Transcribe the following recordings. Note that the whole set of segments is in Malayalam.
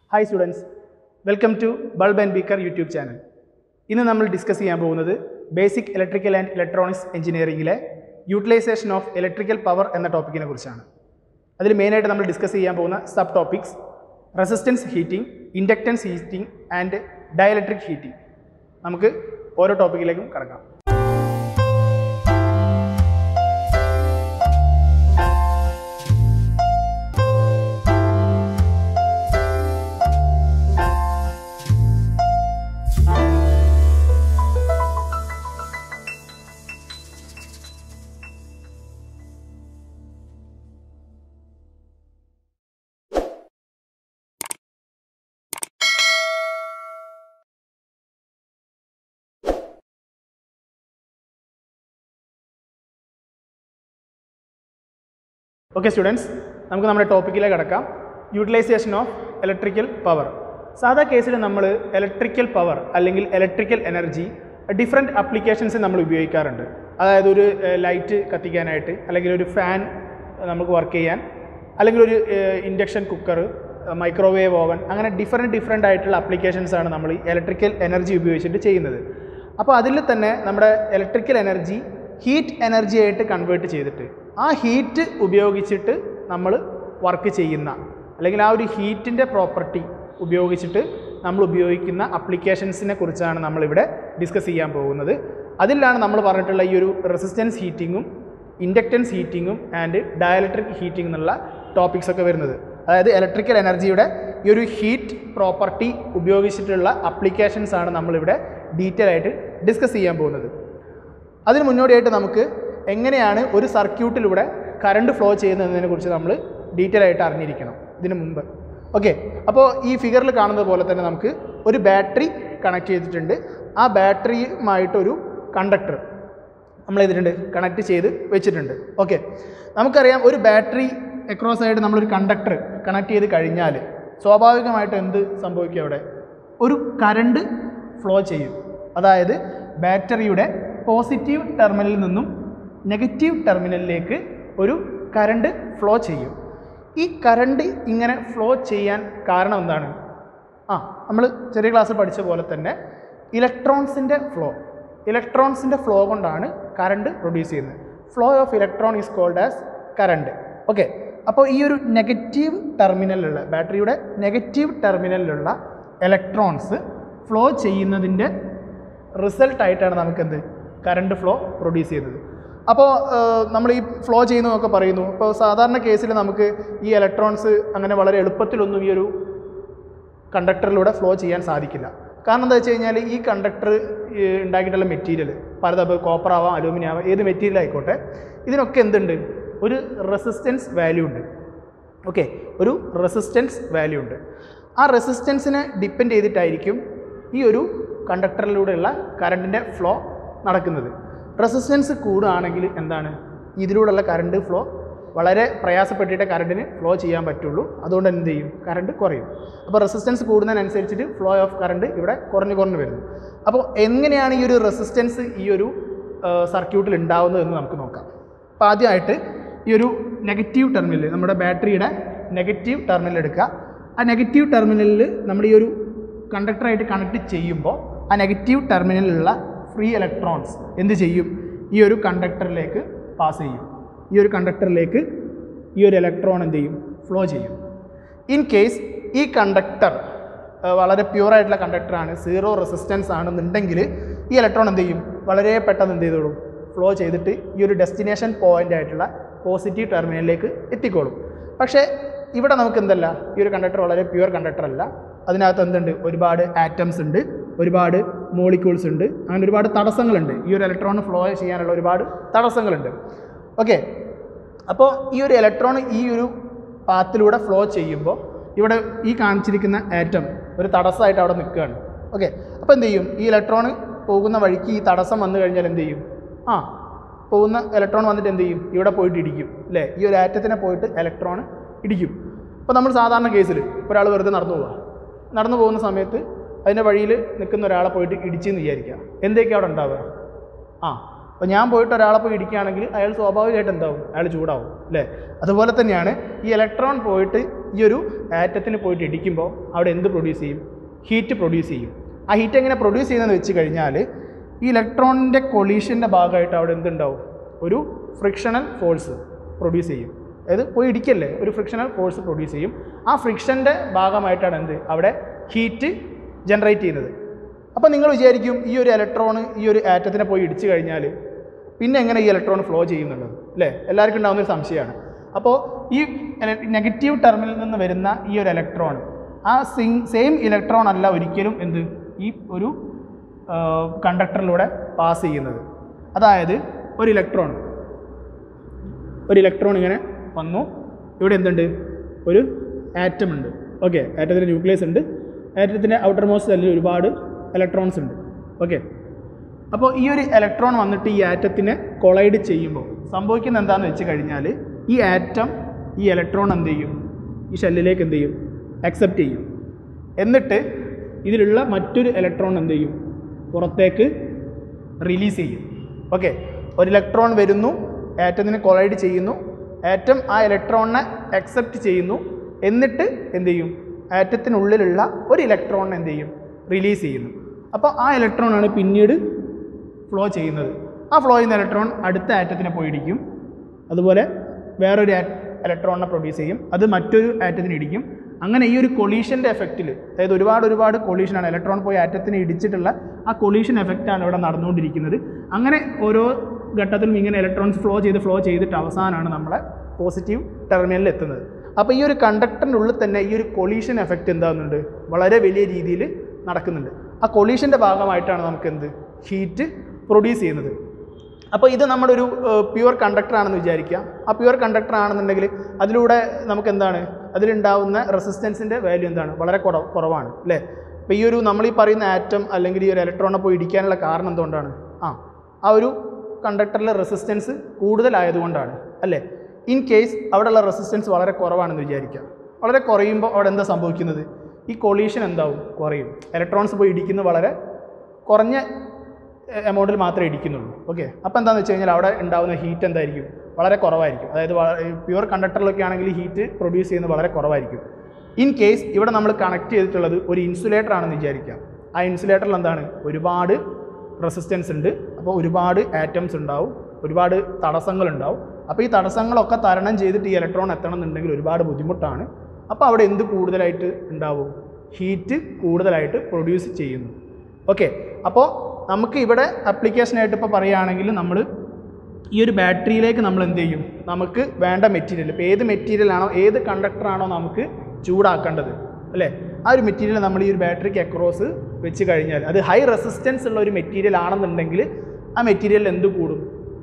hi students welcome to bulb and beaker YouTube channel ഇന്ന് നമ്മൾ ഡിസ്കസ് ചെയ്യാൻ പോകുന്നത് ബേസിക് ഇലക്ട്രിക്കൽ ആൻഡ് ഇലക്ട്രോണിക്സ് എഞ്ചിനീയറിംഗിലെ യൂട്ടിലൈസേഷൻ ഓഫ് ഇലക്ട്രിക്കൽ പവർ എന്ന ടോപ്പിക്കിനെ കുറിച്ചാണ് അതിൽ മെയിനായിട്ട് നമ്മൾ ഡിസ്കസ് ചെയ്യാൻ പോകുന്ന subtopics resistance heating inductance heating and dielectric heating നമുക്ക് ഓരോ ടോപ്പിക്കിലേക്കും കടക്കാം ഓക്കെ സ്റ്റുഡൻസ് നമുക്ക് നമ്മുടെ ടോപ്പിക്കിലേക്ക് കടക്കാം യൂട്ടിലൈസേഷൻ ഓഫ് ഇലക്ട്രിക്കൽ പവർ സാധാ കേസിൽ നമ്മൾ ഇലക്ട്രിക്കൽ പവർ അല്ലെങ്കിൽ ഇലക്ട്രിക്കൽ എനർജി ഡിഫറെൻറ്റ് അപ്ലിക്കേഷൻസ് നമ്മൾ ഉപയോഗിക്കാറുണ്ട് അതായത് ഒരു ലൈറ്റ് കത്തിക്കാനായിട്ട് അല്ലെങ്കിൽ ഒരു ഫാൻ നമുക്ക് വർക്ക് ചെയ്യാൻ അല്ലെങ്കിൽ ഒരു ഇൻഡക്ഷൻ കുക്കർ മൈക്രോവേവ് ഓവൻ അങ്ങനെ ഡിഫറെൻറ്റ് ഡിഫറെൻ്റ് ആയിട്ടുള്ള അപ്ലിക്കേഷൻസ് ആണ് നമ്മൾ ഈ ഇലക്ട്രിക്കൽ എനർജി ഉപയോഗിച്ചിട്ട് ചെയ്യുന്നത് അപ്പോൾ അതിൽ തന്നെ നമ്മുടെ ഇലക്ട്രിക്കൽ എനർജി ഹീറ്റ് എനർജി ആയിട്ട് കൺവേർട്ട് ചെയ്തിട്ട് ആ ഹീറ്റ് ഉപയോഗിച്ചിട്ട് നമ്മൾ വർക്ക് ചെയ്യുന്ന അല്ലെങ്കിൽ ആ ഒരു ഹീറ്റിൻ്റെ പ്രോപ്പർട്ടി ഉപയോഗിച്ചിട്ട് നമ്മൾ ഉപയോഗിക്കുന്ന അപ്ലിക്കേഷൻസിനെ കുറിച്ചാണ് നമ്മളിവിടെ ഡിസ്കസ് ചെയ്യാൻ പോകുന്നത് അതിലാണ് നമ്മൾ പറഞ്ഞിട്ടുള്ള ഈ ഒരു റെസിസ്റ്റൻസ് ഹീറ്റിങ്ങും ഇൻഡക്റ്റൻസ് ഹീറ്റിങ്ങും ആൻഡ് ഡയലക്ട്രിക് ഹീറ്റിംഗ് എന്നുള്ള ടോപ്പിക്സ് ഒക്കെ വരുന്നത് അതായത് ഇലക്ട്രിക്കൽ എനർജിയുടെ ഈ ഒരു ഹീറ്റ് പ്രോപ്പർട്ടി ഉപയോഗിച്ചിട്ടുള്ള അപ്ലിക്കേഷൻസ് ആണ് നമ്മളിവിടെ ഡീറ്റെയിൽ ആയിട്ട് ഡിസ്കസ് ചെയ്യാൻ പോകുന്നത് അതിന് മുന്നോടിയായിട്ട് നമുക്ക് എങ്ങനെയാണ് ഒരു സർക്യൂട്ടിലൂടെ കറണ്ട് ഫ്ലോ ചെയ്യുന്നതിനെ കുറിച്ച് നമ്മൾ ഡീറ്റെയിൽ ആയിട്ട് അറിഞ്ഞിരിക്കണം ഇതിന് മുമ്പ് ഓക്കെ അപ്പോൾ ഈ ഫിഗറിൽ കാണുന്നത് പോലെ തന്നെ നമുക്ക് ഒരു ബാറ്ററി കണക്ട് ചെയ്തിട്ടുണ്ട് ആ ബാറ്ററിയുമായിട്ടൊരു കണ്ടക്ടർ നമ്മൾ ചെയ്തിട്ടുണ്ട് കണക്ട് ചെയ്ത് വെച്ചിട്ടുണ്ട് ഓക്കെ നമുക്കറിയാം ഒരു ബാറ്ററി അക്രോസ് ആയിട്ട് നമ്മളൊരു കണ്ടക്ടർ കണക്ട് ചെയ്ത് കഴിഞ്ഞാൽ സ്വാഭാവികമായിട്ട് എന്ത് സംഭവിക്കും അവിടെ ഒരു കറണ്ട് ഫ്ലോ ചെയ്യും അതായത് ബാറ്ററിയുടെ പോസിറ്റീവ് ടെർമിനലിൽ നിന്നും നെഗറ്റീവ് ടെർമിനലിലേക്ക് ഒരു കറണ്ട് ഫ്ലോ ചെയ്യും ഈ കറണ്ട് ഇങ്ങനെ ഫ്ലോ ചെയ്യാൻ കാരണം എന്താണ് ആ നമ്മൾ ചെറിയ ക്ലാസ്സിൽ പഠിച്ച പോലെ തന്നെ ഇലക്ട്രോൺസിൻ്റെ ഫ്ലോ ഇലക്ട്രോൺസിൻ്റെ ഫ്ലോ കൊണ്ടാണ് കറണ്ട് പ്രൊഡ്യൂസ് ചെയ്യുന്നത് flow of electron is called as current okay അപ്പോൾ ഈ ഒരു നെഗറ്റീവ് ടെർമിനലിലുള്ള ബാറ്ററിയുടെ നെഗറ്റീവ് ടെർമിനലിലുള്ള ഇലക്ട്രോൺസ് ഫ്ലോ ചെയ്യുന്നതിൻ്റെ റിസൾട്ടായിട്ടാണ് നമുക്കെന്ത് കറണ്ട് ഫ്ലോ പ്രൊഡ്യൂസ് ചെയ്യുന്നത് അപ്പോൾ നമ്മൾ ഈ ഫ്ലോ ചെയ്യുന്നതൊക്കെ പറയുന്നു അപ്പോൾ സാധാരണ കേസിൽ നമുക്ക് ഈ ഇലക്ട്രോൺസ് അങ്ങനെ വളരെ എളുപ്പത്തിലൊന്നും ഈ ഒരു കണ്ടക്ടറിലൂടെ ഫ്ലോ ചെയ്യാൻ സാധിക്കില്ല കാരണം എന്താ വെച്ച് കഴിഞ്ഞാൽ ഈ കണ്ടക്ടർ ഉണ്ടാക്കിയിട്ടുള്ള മെറ്റീരിയൽ പലതപ്പോൾ കോപ്പർ ആവാം അലൂമിനിയം ആവാം ഏത് മെറ്റീരിയൽ ആയിക്കോട്ടെ ഇതിനൊക്കെ എന്തുണ്ട് ഒരു റെസിസ്റ്റൻസ് വാല്യൂ ഉണ്ട് ഓക്കെ ഒരു റെസിസ്റ്റൻസ് വാല്യൂ ഉണ്ട് ആ റെസിസ്റ്റൻസിനെ ഡിപ്പെൻഡ് ചെയ്തിട്ടായിരിക്കും ഈ ഒരു കണ്ടക്ടറിലൂടെയുള്ള കറണ്ടിൻ്റെ ഫ്ലോ നടക്കുന്നത് റെസിസ്റ്റൻസ് കൂടുകയാണെങ്കിൽ എന്താണ് ഇതിലൂടെയുള്ള കറണ്ട് ഫ്ലോ വളരെ പ്രയാസപ്പെട്ടിട്ട് കറണ്ടിന് ഫ്ലോ ചെയ്യാൻ പറ്റുള്ളൂ അതുകൊണ്ട് എന്ത് ചെയ്യും കറണ്ട് കുറയും അപ്പോൾ റെസിസ്റ്റൻസ് കൂടുന്നതിനനുസരിച്ചിട്ട് ഫ്ലോ ഓഫ് കറണ്ട് ഇവിടെ കുറഞ്ഞു കുറഞ്ഞു വരുന്നു അപ്പോൾ എങ്ങനെയാണ് ഈ ഒരു റെസിസ്റ്റൻസ് ഈ ഒരു സർക്യൂട്ടിൽ ഉണ്ടാവുന്നത് എന്ന് നമുക്ക് നോക്കാം അപ്പോൾ ആദ്യമായിട്ട് ഈ ഒരു നെഗറ്റീവ് ടെർമിനൽ നമ്മുടെ ബാറ്ററിയുടെ നെഗറ്റീവ് ടെർമിനൽ എടുക്കുക ആ നെഗറ്റീവ് ടെർമിനലിൽ നമ്മൾ ഈ ഒരു കണ്ടക്ടറായിട്ട് കണക്ട് ചെയ്യുമ്പോൾ ആ നെഗറ്റീവ് ടെർമിനലിലുള്ള ഫ്രീ ഇലക്ട്രോൺസ് എന്ത് ചെയ്യും ഈ ഒരു കണ്ടക്ടറിലേക്ക് പാസ് ചെയ്യും ഈ ഒരു കണ്ടക്ടറിലേക്ക് ഈ ഒരു ഇലക്ട്രോൺ എന്ത് ചെയ്യും ഫ്ലോ ചെയ്യും ഇൻ കേസ് ഈ കണ്ടക്ടർ വളരെ പ്യൂറായിട്ടുള്ള കണ്ടക്ടറാണ് സീറോ റെസിസ്റ്റൻസ് ആണെന്നുണ്ടെങ്കിൽ ഈ ഇലക്ട്രോൺ എന്ത് ചെയ്യും വളരെ പെട്ടെന്ന് എന്ത് ചെയ്തോളും ഫ്ലോ ചെയ്തിട്ട് ഈ ഒരു ഡെസ്റ്റിനേഷൻ പോയിൻ്റ് ആയിട്ടുള്ള പോസിറ്റീവ് ടെർമിനലിലേക്ക് എത്തിക്കോളും പക്ഷേ ഇവിടെ നമുക്ക് എന്തല്ല ഈ ഒരു കണ്ടക്ടർ വളരെ പ്യുവർ കണ്ടക്ടർ അല്ല അതിനകത്ത് എന്തുണ്ട് ഒരുപാട് ആറ്റംസ് ഉണ്ട് ഒരുപാട് മോളിക്യൂൾസ് ഉണ്ട് അങ്ങനെ ഒരുപാട് തടസ്സങ്ങളുണ്ട് ഈ ഒരു ഇലക്ട്രോൺ ഫ്ലോ ചെയ്യാനുള്ള ഒരുപാട് തടസ്സങ്ങളുണ്ട് ഓക്കെ അപ്പോൾ ഈ ഒരു ഇലക്ട്രോൺ ഈ ഒരു പാത്തിലൂടെ ഫ്ലോ ചെയ്യുമ്പോൾ ഇവിടെ ഈ കാണിച്ചിരിക്കുന്ന ആറ്റം ഒരു തടസ്സമായിട്ട് അവിടെ നിൽക്കുകയാണ് ഓക്കെ അപ്പോൾ എന്ത് ചെയ്യും ഈ ഇലക്ട്രോൺ പോകുന്ന വഴിക്ക് ഈ തടസ്സം വന്നു കഴിഞ്ഞാൽ എന്ത് ചെയ്യും ആ പോകുന്ന ഇലക്ട്രോൺ വന്നിട്ട് എന്ത് ചെയ്യും ഇവിടെ പോയിട്ട് ഇടിക്കും അല്ലേ ഈ ഒരു ആറ്റത്തിനെ പോയിട്ട് ഇലക്ട്രോൺ ഇടിക്കും അപ്പോൾ നമ്മൾ സാധാരണ കേസിൽ ഒരാൾ വെറുതെ നടന്നു പോവുക നടന്നു പോകുന്ന സമയത്ത് അതിൻ്റെ വഴിയിൽ നിൽക്കുന്ന ഒരാളെ പോയിട്ട് ഇടിച്ചെന്ന് വിചാരിക്കുക എന്തൊക്കെയാണ് അവിടെ ഉണ്ടാവുക ആ അപ്പോൾ ഞാൻ പോയിട്ട് ഒരാളെ പോയി ഇടിക്കുകയാണെങ്കിൽ അയാൾ സ്വാഭാവികമായിട്ട് എന്താവും അയാൾ ചൂടാവും അല്ലേ അതുപോലെ തന്നെയാണ് ഈ ഇലക്ട്രോൺ പോയിട്ട് ഈ ഒരു ആറ്റത്തിന് പോയിട്ട് ഇടിക്കുമ്പോൾ അവിടെ എന്ത് പ്രൊഡ്യൂസ് ചെയ്യും ഹീറ്റ് പ്രൊഡ്യൂസ് ചെയ്യും ആ ഹീറ്റ് എങ്ങനെ പ്രൊഡ്യൂസ് ചെയ്യുന്നതെന്ന് വെച്ച് കഴിഞ്ഞാൽ ഈ ഇലക്ട്രോണിൻ്റെ കൊളീഷൻ്റെ ഭാഗമായിട്ട് അവിടെ എന്തുണ്ടാവും ഒരു ഫ്രിക്ഷണൽ ഫോഴ്സ് പ്രൊഡ്യൂസ് ചെയ്യും അതായത് പോയി ഇടിക്കല്ലേ ഒരു ഫ്രിക്ഷണൽ ഫോഴ്സ് പ്രൊഡ്യൂസ് ചെയ്യും ആ ഫ്രിക്ഷൻ്റെ ഭാഗമായിട്ടാണ് എന്ത് അവിടെ ഹീറ്റ് ജനറേറ്റ് ചെയ്യുന്നത് അപ്പോൾ നിങ്ങൾ വിചാരിക്കും ഈ ഒരു ഇലക്ട്രോൺ ഈ ഒരു ആറ്റത്തിനെ പോയി ഇടിച്ചു കഴിഞ്ഞാൽ പിന്നെ എങ്ങനെ ഈ ഇലക്ട്രോൺ ഫ്ലോ ചെയ്യുന്നുള്ളത് അല്ലേ എല്ലാവർക്കും ഉണ്ടാകുന്ന ഒരു സംശയമാണ് അപ്പോൾ ഈ നെഗറ്റീവ് ടെർമിനൽ നിന്ന് വരുന്ന ഈ ഒരു ഇലക്ട്രോൺ ആ സിങ് സെയിം ഇലക്ട്രോൺ അല്ല ഒരിക്കലും എന്ത് ഈ ഒരു കണ്ടക്ടറിലൂടെ പാസ് ചെയ്യുന്നത് അതായത് ഒരു ഇലക്ട്രോൺ ഒരു ഇലക്ട്രോൺ ഇങ്ങനെ വന്നു ഇവിടെ എന്തുണ്ട് ഒരു ആറ്റം ഉണ്ട് ഓക്കെ ആറ്റത്തിൻ്റെ ന്യൂക്ലിയസ് ഉണ്ട് ആറ്റത്തിൻ്റെ ഔട്ടർ മോസ്റ്റ് സെല്ലിൽ ഒരുപാട് ഇലക്ട്രോൺസ് ഉണ്ട് ഓക്കെ അപ്പോൾ ഈ ഒരു ഇലക്ട്രോൺ വന്നിട്ട് ഈ ആറ്റത്തിനെ കൊളൈഡ് ചെയ്യുമ്പോൾ സംഭവിക്കുന്നത് എന്താണെന്ന് വെച്ച് കഴിഞ്ഞാൽ ഈ ആറ്റം ഈ ഇലക്ട്രോൺ എന്ത് ചെയ്യും ഈ ഷെല്ലിലേക്ക് എന്ത് ചെയ്യും അക്സെപ്റ്റ് ചെയ്യും എന്നിട്ട് ഇതിലുള്ള മറ്റൊരു ഇലക്ട്രോൺ എന്ത് ചെയ്യും പുറത്തേക്ക് റിലീസ് ചെയ്യും ഓക്കെ ഒരു ഇലക്ട്രോൺ വരുന്നു ആറ്റത്തിനെ കൊളൈഡ് ചെയ്യുന്നു ആറ്റം ആ ഇലക്ട്രോണിനെ അക്സെപ്റ്റ് ചെയ്യുന്നു എന്നിട്ട് എന്ത് ചെയ്യും ആറ്റത്തിനുള്ളിലുള്ള ഒരു ഇലക്ട്രോണിനെ എന്ത് ചെയ്യും റിലീസ് ചെയ്യുന്നു അപ്പോൾ ആ ഇലക്ട്രോണാണ് പിന്നീട് ഫ്ലോ ചെയ്യുന്നത് ആ ഫ്ലോ ചെയ്യുന്ന ഇലക്ട്രോൺ അടുത്ത ആറ്റത്തിനെ പോയി ഇടിക്കും അതുപോലെ വേറൊരു ഇലക്ട്രോണിനെ പ്രൊഡ്യൂസ് ചെയ്യും അത് മറ്റൊരു ആറ്റത്തിന് ഇടിക്കും അങ്ങനെ ഈ ഒരു കൊളീഷൻ്റെ എഫക്റ്റിൽ അതായത് ഒരുപാട് ഒരുപാട് കൊളീഷനാണ് ഇലക്ട്രോൺ പോയി ആറ്റത്തിനെ ഇടിച്ചിട്ടുള്ള ആ കൊളീഷൻ എഫക്റ്റാണ് ഇവിടെ നടന്നുകൊണ്ടിരിക്കുന്നത് അങ്ങനെ ഓരോ ഘട്ടത്തിലും ഇങ്ങനെ ഇലക്ട്രോൺസ് ഫ്ലോ ചെയ്ത് ഫ്ലോ ചെയ്തിട്ട് അവസാനമാണ് നമ്മളെ പോസിറ്റീവ് ടെർമിനലിൽ എത്തുന്നത് അപ്പോൾ ഈ ഒരു കണ്ടക്ടറിൻ്റെ ഉള്ളിൽ തന്നെ ഈ ഒരു കൊളീഷൻ എഫക്റ്റ് എന്താകുന്നുണ്ട് വളരെ വലിയ രീതിയിൽ നടക്കുന്നുണ്ട് ആ കൊളീഷൻ്റെ ഭാഗമായിട്ടാണ് നമുക്ക് എന്ത് ഹീറ്റ് പ്രൊഡ്യൂസ് ചെയ്യുന്നത് അപ്പോൾ ഇത് നമ്മുടെ ഒരു പ്യുവർ കണ്ടക്ടർ ആണെന്ന് വിചാരിക്കുക ആ പ്യുവർ കണ്ടക്ടർ ആണെന്നുണ്ടെങ്കിൽ അതിലൂടെ നമുക്ക് എന്താണ് അതിലുണ്ടാവുന്ന റെസിസ്റ്റൻസിൻ്റെ വാല്യൂ എന്താണ് വളരെ കുറവ് കുറവാണ് അല്ലേ അപ്പോൾ ഈ ഒരു നമ്മൾ ഈ പറയുന്ന ആറ്റം അല്ലെങ്കിൽ ഈ ഒരു ഇലക്ട്രോണെ പോയി ഇടിക്കാനുള്ള കാരണം എന്തുകൊണ്ടാണ് ആ ആ ഒരു കണ്ടക്ടറിലെ റെസിസ്റ്റൻസ് കൂടുതലായതുകൊണ്ടാണ് അല്ലേ ഇൻ കേസ് അവിടെയുള്ള റെസിസ്റ്റൻസ് വളരെ കുറവാണെന്ന് വിചാരിക്കുക വളരെ കുറയുമ്പോൾ അവിടെ എന്താ സംഭവിക്കുന്നത് ഈ കൊളീഷൻ എന്താവും കുറയും ഇലക്ട്രോൺസ് പോയി ഇടിക്കുന്നത് വളരെ കുറഞ്ഞ എമൗണ്ടിൽ മാത്രമേ ഇടിക്കുന്നുള്ളൂ ഓക്കെ അപ്പോൾ എന്താണെന്ന് വെച്ച് കഴിഞ്ഞാൽ അവിടെ ഉണ്ടാകുന്ന ഹീറ്റ് എന്തായിരിക്കും വളരെ കുറവായിരിക്കും അതായത് പ്യുവർ കണ്ടക്ടറിലൊക്കെ ആണെങ്കിൽ ഹീറ്റ് പ്രൊഡ്യൂസ് ചെയ്യുന്നത് വളരെ കുറവായിരിക്കും ഇൻ കേസ് ഇവിടെ നമ്മൾ കണക്ട് ചെയ്തിട്ടുള്ളത് ഒരു ഇൻസുലേറ്റർ ആണെന്ന് വിചാരിക്കാം ആ ഇൻസുലേറ്ററിൽ എന്താണ് ഒരുപാട് റെസിസ്റ്റൻസ് ഉണ്ട് അപ്പോൾ ഒരുപാട് ആറ്റംസ് ഉണ്ടാവും ഒരുപാട് തടസ്സങ്ങളുണ്ടാവും അപ്പോൾ ഈ തടസ്സങ്ങളൊക്കെ തരണം ചെയ്തിട്ട് ഈ ഇലക്ട്രോൺ എത്തണം എന്നുണ്ടെങ്കിൽ ഒരുപാട് ബുദ്ധിമുട്ടാണ് അപ്പോൾ അവിടെ എന്ത് കൂടുതലായിട്ട് ഉണ്ടാവും ഹീറ്റ് കൂടുതലായിട്ട് പ്രൊഡ്യൂസ് ചെയ്യുന്നു ഓക്കെ അപ്പോൾ നമുക്ക് ഇവിടെ അപ്ലിക്കേഷനായിട്ട് ഇപ്പോൾ പറയുകയാണെങ്കിൽ നമ്മൾ ഈ ഒരു ബാറ്ററിയിലേക്ക് നമ്മൾ എന്ത് ചെയ്യും നമുക്ക് വേണ്ട മെറ്റീരിയൽ ഇപ്പോൾ ഏത് മെറ്റീരിയലാണോ ഏത് കണ്ടക്ടറാണോ നമുക്ക് ചൂടാക്കേണ്ടത് അല്ലേ ആ ഒരു മെറ്റീരിയൽ നമ്മൾ ഈ ഒരു ബാറ്ററിക്ക് അക്രോസ് വെച്ച് കഴിഞ്ഞാൽ അത് ഹൈ റെസിസ്റ്റൻസ് ഉള്ള ഒരു മെറ്റീരിയൽ ആണെന്നുണ്ടെങ്കിൽ ആ മെറ്റീരിയൽ എന്ത് കൂടും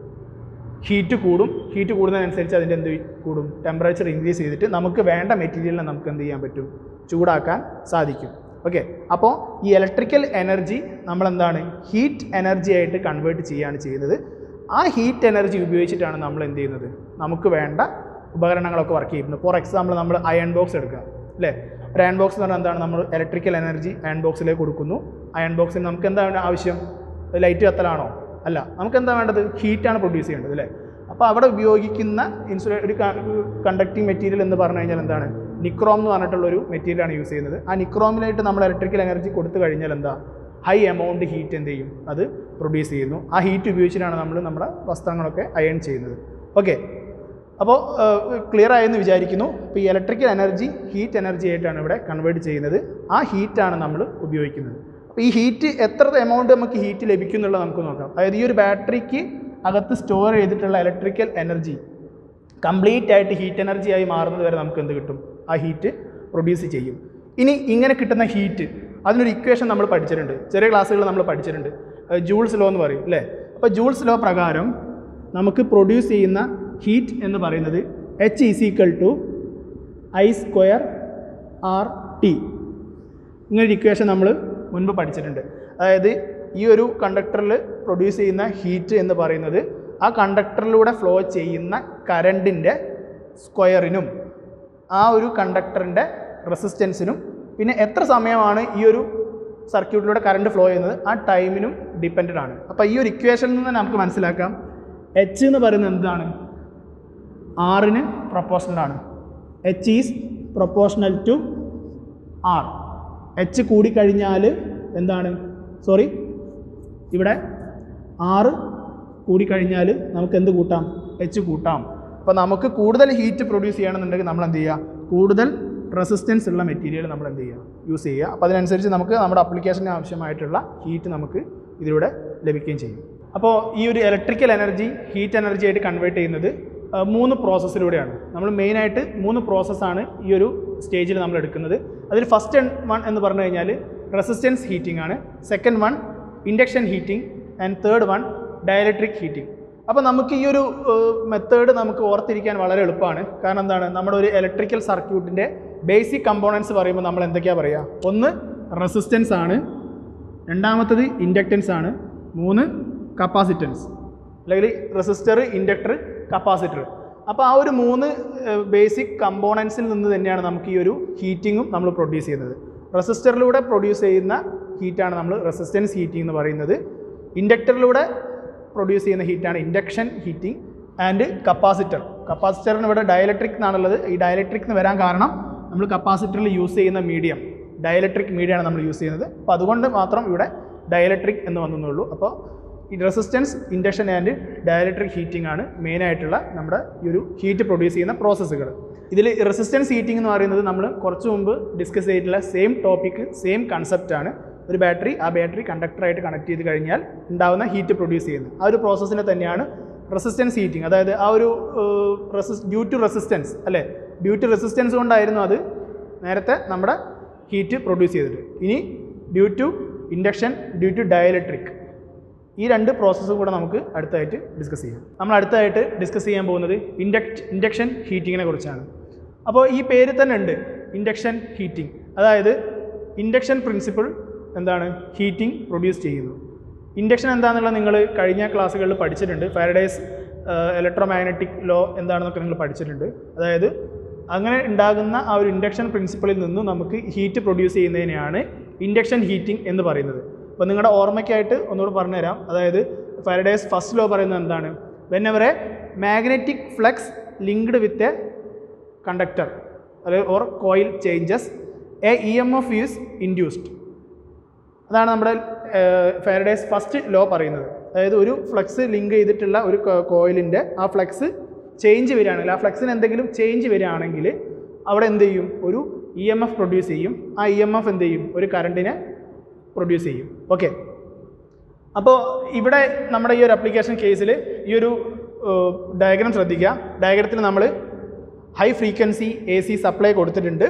ഹീറ്റ് കൂടും ഹീറ്റ് കൂടുന്നതിനനുസരിച്ച് അതിൻ്റെ എന്ത് കൂടും ടെമ്പറേച്ചർ ഇൻക്രീസ് ചെയ്തിട്ട് നമുക്ക് വേണ്ട മെറ്റീരിയലിനെ നമുക്ക് എന്ത് ചെയ്യാൻ പറ്റും ചൂടാക്കാൻ സാധിക്കും ഓക്കെ അപ്പോൾ ഈ ഇലക്ട്രിക്കൽ എനർജി നമ്മളെന്താണ് ഹീറ്റ് എനർജി ആയിട്ട് കൺവേർട്ട് ചെയ്യുകയാണ് ചെയ്യുന്നത് ആ ഹീറ്റ് എനർജി ഉപയോഗിച്ചിട്ടാണ് നമ്മൾ എന്ത് ചെയ്യുന്നത് നമുക്ക് വേണ്ട ഉപകരണങ്ങളൊക്കെ വർക്ക് ചെയ്യുന്നത് ഫോർ എക്സാമ്പിൾ നമ്മൾ അയൺ ബോക്സ് എടുക്കുക അല്ലേ ഒരു അയൺ ബോക്സ് എന്ന് പറഞ്ഞാൽ എന്താണ് നമ്മൾ ഇലക്ട്രിക്കൽ എനർജി അയൺ ബോക്സിലേക്ക് കൊടുക്കുന്നു അയൺ ബോക്സിൽ നമുക്ക് എന്താണ് ആവശ്യം ലൈറ്റ് കത്തലാണോ അല്ല നമുക്ക് എന്താ വേണ്ടത് ഹീറ്റാണ് പ്രൊഡ്യൂസ് ചെയ്യേണ്ടത് അല്ലേ അപ്പോൾ അവിടെ ഉപയോഗിക്കുന്ന ഇൻസുലേ ഒരു കണ്ടക്ടിങ് മെറ്റീരിയൽ എന്ന് പറഞ്ഞു കഴിഞ്ഞാൽ എന്താണ് നിക്രോം എന്ന് പറഞ്ഞിട്ടുള്ള ഒരു മെറ്റീരിയലാണ് യൂസ് ചെയ്യുന്നത് ആ നിക്രോമിലായിട്ട് നമ്മൾ ഇലക്ട്രിക്കൽ എനർജി കൊടുത്തു കഴിഞ്ഞാൽ എന്താ ഹൈ എമൗണ്ട് ഹീറ്റ് എന്ത് ചെയ്യും അത് പ്രൊഡ്യൂസ് ചെയ്യുന്നു ആ ഹീറ്റ് ഉപയോഗിച്ചിട്ടാണ് നമ്മൾ നമ്മുടെ വസ്ത്രങ്ങളൊക്കെ അയൺ ചെയ്യുന്നത് ഓക്കെ അപ്പോൾ ക്ലിയർ ആയെന്ന് വിചാരിക്കുന്നു ഇപ്പോൾ ഈ ഇലക്ട്രിക്കൽ എനർജി ഹീറ്റ് എനർജി ആയിട്ടാണ് ഇവിടെ കൺവേർട്ട് ചെയ്യുന്നത് ആ ഹീറ്റാണ് നമ്മൾ ഉപയോഗിക്കുന്നത് അപ്പോൾ ഈ ഹീറ്റ് എത്ര എമൗണ്ട് നമുക്ക് ഹീറ്റ് ലഭിക്കും എന്നുള്ളത് നമുക്ക് നോക്കാം അതായത് ഈ ഒരു ബാറ്ററിക്ക് അകത്ത് സ്റ്റോർ ചെയ്തിട്ടുള്ള ഇലക്ട്രിക്കൽ എനർജി കംപ്ലീറ്റ് ആയിട്ട് ഹീറ്റ് എനർജി ആയി മാറുന്നത് വരെ നമുക്ക് എന്ത് കിട്ടും ആ ഹീറ്റ് പ്രൊഡ്യൂസ് ചെയ്യും ഇനി ഇങ്ങനെ കിട്ടുന്ന ഹീറ്റ് അതിനൊരു ഇക്വേഷൻ നമ്മൾ പഠിച്ചിട്ടുണ്ട് ചെറിയ ക്ലാസ്സുകളിൽ നമ്മൾ പഠിച്ചിട്ടുണ്ട് ജൂൾസ് ലോ എന്ന് പറയും അല്ലേ അപ്പോൾ ജൂൾസ് ലോ പ്രകാരം നമുക്ക് പ്രൊഡ്യൂസ് ചെയ്യുന്ന ഹീറ്റ് എന്ന് പറയുന്നത് H is equal to I square R T ഇങ്ങനൊരു ഇക്വേഷൻ നമ്മൾ മുൻപ് പഠിച്ചിട്ടുണ്ട് അതായത് ഈ ഒരു കണ്ടക്ടറിൽ പ്രൊഡ്യൂസ് ചെയ്യുന്ന ഹീറ്റ് എന്ന് പറയുന്നത് ആ കണ്ടക്ടറിലൂടെ ഫ്ലോ ചെയ്യുന്ന കറണ്ടിൻ്റെ സ്ക്വയറിനും ആ ഒരു കണ്ടക്ടറിൻ്റെ റെസിസ്റ്റൻസിനും പിന്നെ എത്ര സമയമാണ് ഈ ഒരു സർക്യൂട്ടിലൂടെ കറണ്ട് ഫ്ലോ ചെയ്യുന്നത് ആ ടൈമിനും ഡിപ്പെൻഡഡ് ആണ് അപ്പോൾ ഈ ഒരു ഇക്വേഷനിൽ നിന്ന് നമുക്ക് മനസ്സിലാക്കാം എച്ച് എന്ന് പറയുന്നത് എന്താണ് ആറിന് പ്രൊപ്പോർഷണൽ ആണ് H is proportional to R H കൂടിക്കഴിഞ്ഞാൽ എന്താണ് സോറി ഇവിടെ ആറ് കൂടിക്കഴിഞ്ഞാൽ നമുക്ക് എന്ത് കൂട്ടാം എച്ച് കൂട്ടാം അപ്പോൾ നമുക്ക് കൂടുതൽ ഹീറ്റ് പ്രൊഡ്യൂസ് ചെയ്യണമെന്നുണ്ടെങ്കിൽ നമ്മൾ എന്ത് ചെയ്യുക കൂടുതൽ റെസിസ്റ്റൻസ് ഉള്ള മെറ്റീരിയൽ നമ്മൾ എന്ത് ചെയ്യുക യൂസ് ചെയ്യുക അപ്പോൾ അതിനനുസരിച്ച് നമുക്ക് നമ്മുടെ അപ്ലിക്കേഷന് ആവശ്യമായിട്ടുള്ള ഹീറ്റ് നമുക്ക് ഇതിലൂടെ ലഭിക്കുകയും ചെയ്യും അപ്പോൾ ഈ ഒരു ഇലക്ട്രിക്കൽ എനർജി ഹീറ്റ് എനർജി ആയിട്ട് കൺവേർട്ട് ചെയ്യുന്നത് ആ, മൂന്ന് പ്രോസസ്സിലൂടെയാണ് നമ്മൾ മെയിനായിട്ട് മൂന്ന് പ്രോസസ്സാണ് ഈ ഒരു സ്റ്റേജിൽ നമ്മൾ എടുക്കുന്നത് അതിൽ ഫസ്റ്റ് വൺ എന്ന് പറഞ്ഞു കഴിഞ്ഞാൽ റെസിസ്റ്റൻസ് ഹീറ്റിംഗ് ആണ് second one induction heating and third one dielectric heating അപ്പോൾ നമുക്ക് ഈ ഒരു മെത്തേഡ് നമുക്ക് ഓർത്തിരിക്കാൻ വളരെ എളുപ്പമാണ് കാരണം എന്താണ് നമ്മുടെ ഒരു ഇലക്ട്രിക്കൽ സർക്യൂട്ടിൻ്റെ ബേസിക് കമ്പോണൻസ് പറയുമ്പോൾ നമ്മൾ എന്തൊക്കെയാണ് പറയുക ഒന്ന് റെസിസ്റ്റൻസ് ആണ് രണ്ടാമത്തത് ഇൻഡക്റ്റൻസ് ആണ് മൂന്ന് കപ്പാസിറ്റൻസ് അല്ലെങ്കിൽ റെസിസ്റ്റർ ഇൻഡക്ടർ കപ്പാസിറ്റർ അപ്പോൾ ആ ഒരു മൂന്ന് ബേസിക് കമ്പോണൻസിൽ നിന്ന് തന്നെയാണ് നമുക്ക് ഈ ഒരു ഹീറ്റിങ്ങും നമ്മൾ പ്രൊഡ്യൂസ് ചെയ്യുന്നത് റെസിസ്റ്ററിലൂടെ പ്രൊഡ്യൂസ് ചെയ്യുന്ന ഹീറ്റാണ് നമ്മൾ റെസിസ്റ്റൻസ് ഹീറ്റിംഗ് എന്ന് പറയുന്നത് ഇൻഡക്ടറിലൂടെ പ്രൊഡ്യൂസ് ചെയ്യുന്ന ഹീറ്റാണ് ഇൻഡക്ഷൻ ഹീറ്റിംഗ് ആൻഡ് കപ്പാസിറ്റർ കപ്പാസിറ്ററിന് ഇവിടെ ഡയലക്ട്രിക് എന്നാണുള്ളത് ഈ ഡയലക്ട്രിക് എന്ന് വരാൻ കാരണം നമ്മൾ കപ്പാസിറ്ററിൽ യൂസ് ചെയ്യുന്ന മീഡിയം ഡയലക്ട്രിക് മീഡിയമാണ് നമ്മൾ യൂസ് ചെയ്യുന്നത് അപ്പോൾ അതുകൊണ്ട് മാത്രം ഇവിടെ ഡയലക്ട്രിക് എന്ന് വന്നുള്ളൂ അപ്പോൾ ഈ resistance induction and dielectric heating ആണ് മെയിനായിട്ടുള്ള നമ്മുടെ ഈ ഒരു ഹീറ്റ് പ്രൊഡ്യൂസ് ചെയ്യുന്ന പ്രോസസ്സുകൾ ഇതിൽ റെസിസ്റ്റൻസ് ഹീറ്റിംഗ് എന്ന് പറയുന്നത് നമ്മൾ കുറച്ച് മുമ്പ് ഡിസ്കസ് ചെയ്തിട്ടുള്ള സെയിം ടോപ്പിക്ക് സെയിം കൺസെപ്റ്റാണ് ഒരു ബാറ്ററി ആ ബാറ്ററി കണ്ടക്ടറായിട്ട് കണക്ട് ചെയ്ത് കഴിഞ്ഞാൽ ഉണ്ടാകുന്ന ഹീറ്റ് പ്രൊഡ്യൂസ് ചെയ്യുന്നത് ആ ഒരു പ്രോസസ്സിനെ തന്നെയാണ് റെസിസ്റ്റൻസ് ഹീറ്റിംഗ് അതായത് ആ ഒരു റെസിസ് ഡ്യൂ ടു റെസിസ്റ്റൻസ് അല്ലേ ഡ്യൂ ടു റെസിസ്റ്റൻസ് കൊണ്ടായിരുന്നു അത് നേരത്തെ നമ്മുടെ ഹീറ്റ് പ്രൊഡ്യൂസ് ചെയ്തിട്ട് ഇനി due to induction due to dielectric ഈ രണ്ട് പ്രോസസ്സും കൂടെ നമുക്ക് അടുത്തായിട്ട് ഡിസ്കസ് ചെയ്യാം നമ്മൾ അടുത്തായിട്ട് ഡിസ്കസ് ചെയ്യാൻ പോകുന്നത് ഇൻഡക്ട് ഇൻഡക്ഷൻ ഹീറ്റിങ്ങിനെ കുറിച്ചാണ് അപ്പോൾ ഈ പേര് തന്നെ ഉണ്ട് ഇൻഡക്ഷൻ ഹീറ്റിംഗ് അതായത് ഇൻഡക്ഷൻ പ്രിൻസിപ്പിൾ എന്താണ് ഹീറ്റിംഗ് പ്രൊഡ്യൂസ് ചെയ്യുന്നു ഇൻഡക്ഷൻ എന്താണെന്നുള്ളത് നിങ്ങൾ കഴിഞ്ഞ ക്ലാസ്സുകളിൽ പഠിച്ചിട്ടുണ്ട് ഫാരഡേസ് ഇലക്ട്രോ മാഗ്നറ്റിക് ലോ എന്താണെന്നൊക്കെ നിങ്ങൾ പഠിച്ചിട്ടുണ്ട് അതായത് അങ്ങനെ ഉണ്ടാകുന്ന ആ ഒരു ഇൻഡക്ഷൻ പ്രിൻസിപ്പിളിൽ നിന്നും നമുക്ക് ഹീറ്റ് പ്രൊഡ്യൂസ് ചെയ്യുന്നതിനെയാണ് ഇൻഡക്ഷൻ ഹീറ്റിംഗ് എന്ന് പറയുന്നത് അപ്പോൾ നിങ്ങളുടെ ഓർമ്മയ്ക്കായിട്ട് ഒന്നുകൂടെ പറഞ്ഞുതരാം അതായത് ഫാരഡേസ് ഫസ്റ്റ് ലോ പറയുന്നത് എന്താണ് whenever a magnetic flux linked with a conductor അല്ലെങ്കിൽ or coil changes a E M F is induced അതാണ് നമ്മുടെ ഫാരഡേസ് ഫസ്റ്റ് ലോ പറയുന്നത് അതായത് ഒരു ഫ്ലക്സ് ലിങ്ക് ചെയ്തിട്ടുള്ള ഒരു കോയിലിൻ്റെ ആ ഫ്ലക്സ് ചേഞ്ച് വരികയാണെങ്കിൽ ആ ഫ്ലക്സിന് എന്തെങ്കിലും ചേഞ്ച് വരികയാണെങ്കിൽ അവിടെ എന്ത് ചെയ്യും ഒരു ഇ എം എഫ് പ്രൊഡ്യൂസ് ചെയ്യും ആ ഇ എം എഫ് എന്ത് ചെയ്യും ഒരു കറണ്ടിനെ പ്രൊഡ്യൂസ് ചെയ്യും ഓക്കെ അപ്പോൾ ഇവിടെ നമ്മുടെ ഈ ഒരു അപ്ലിക്കേഷൻ കേസിൽ ഈ ഒരു ഡയഗ്രാം ശ്രദ്ധിക്കുക ഡയഗ്രത്തിൽ നമ്മൾ high frequency A C supply കൊടുത്തിട്ടുണ്ട്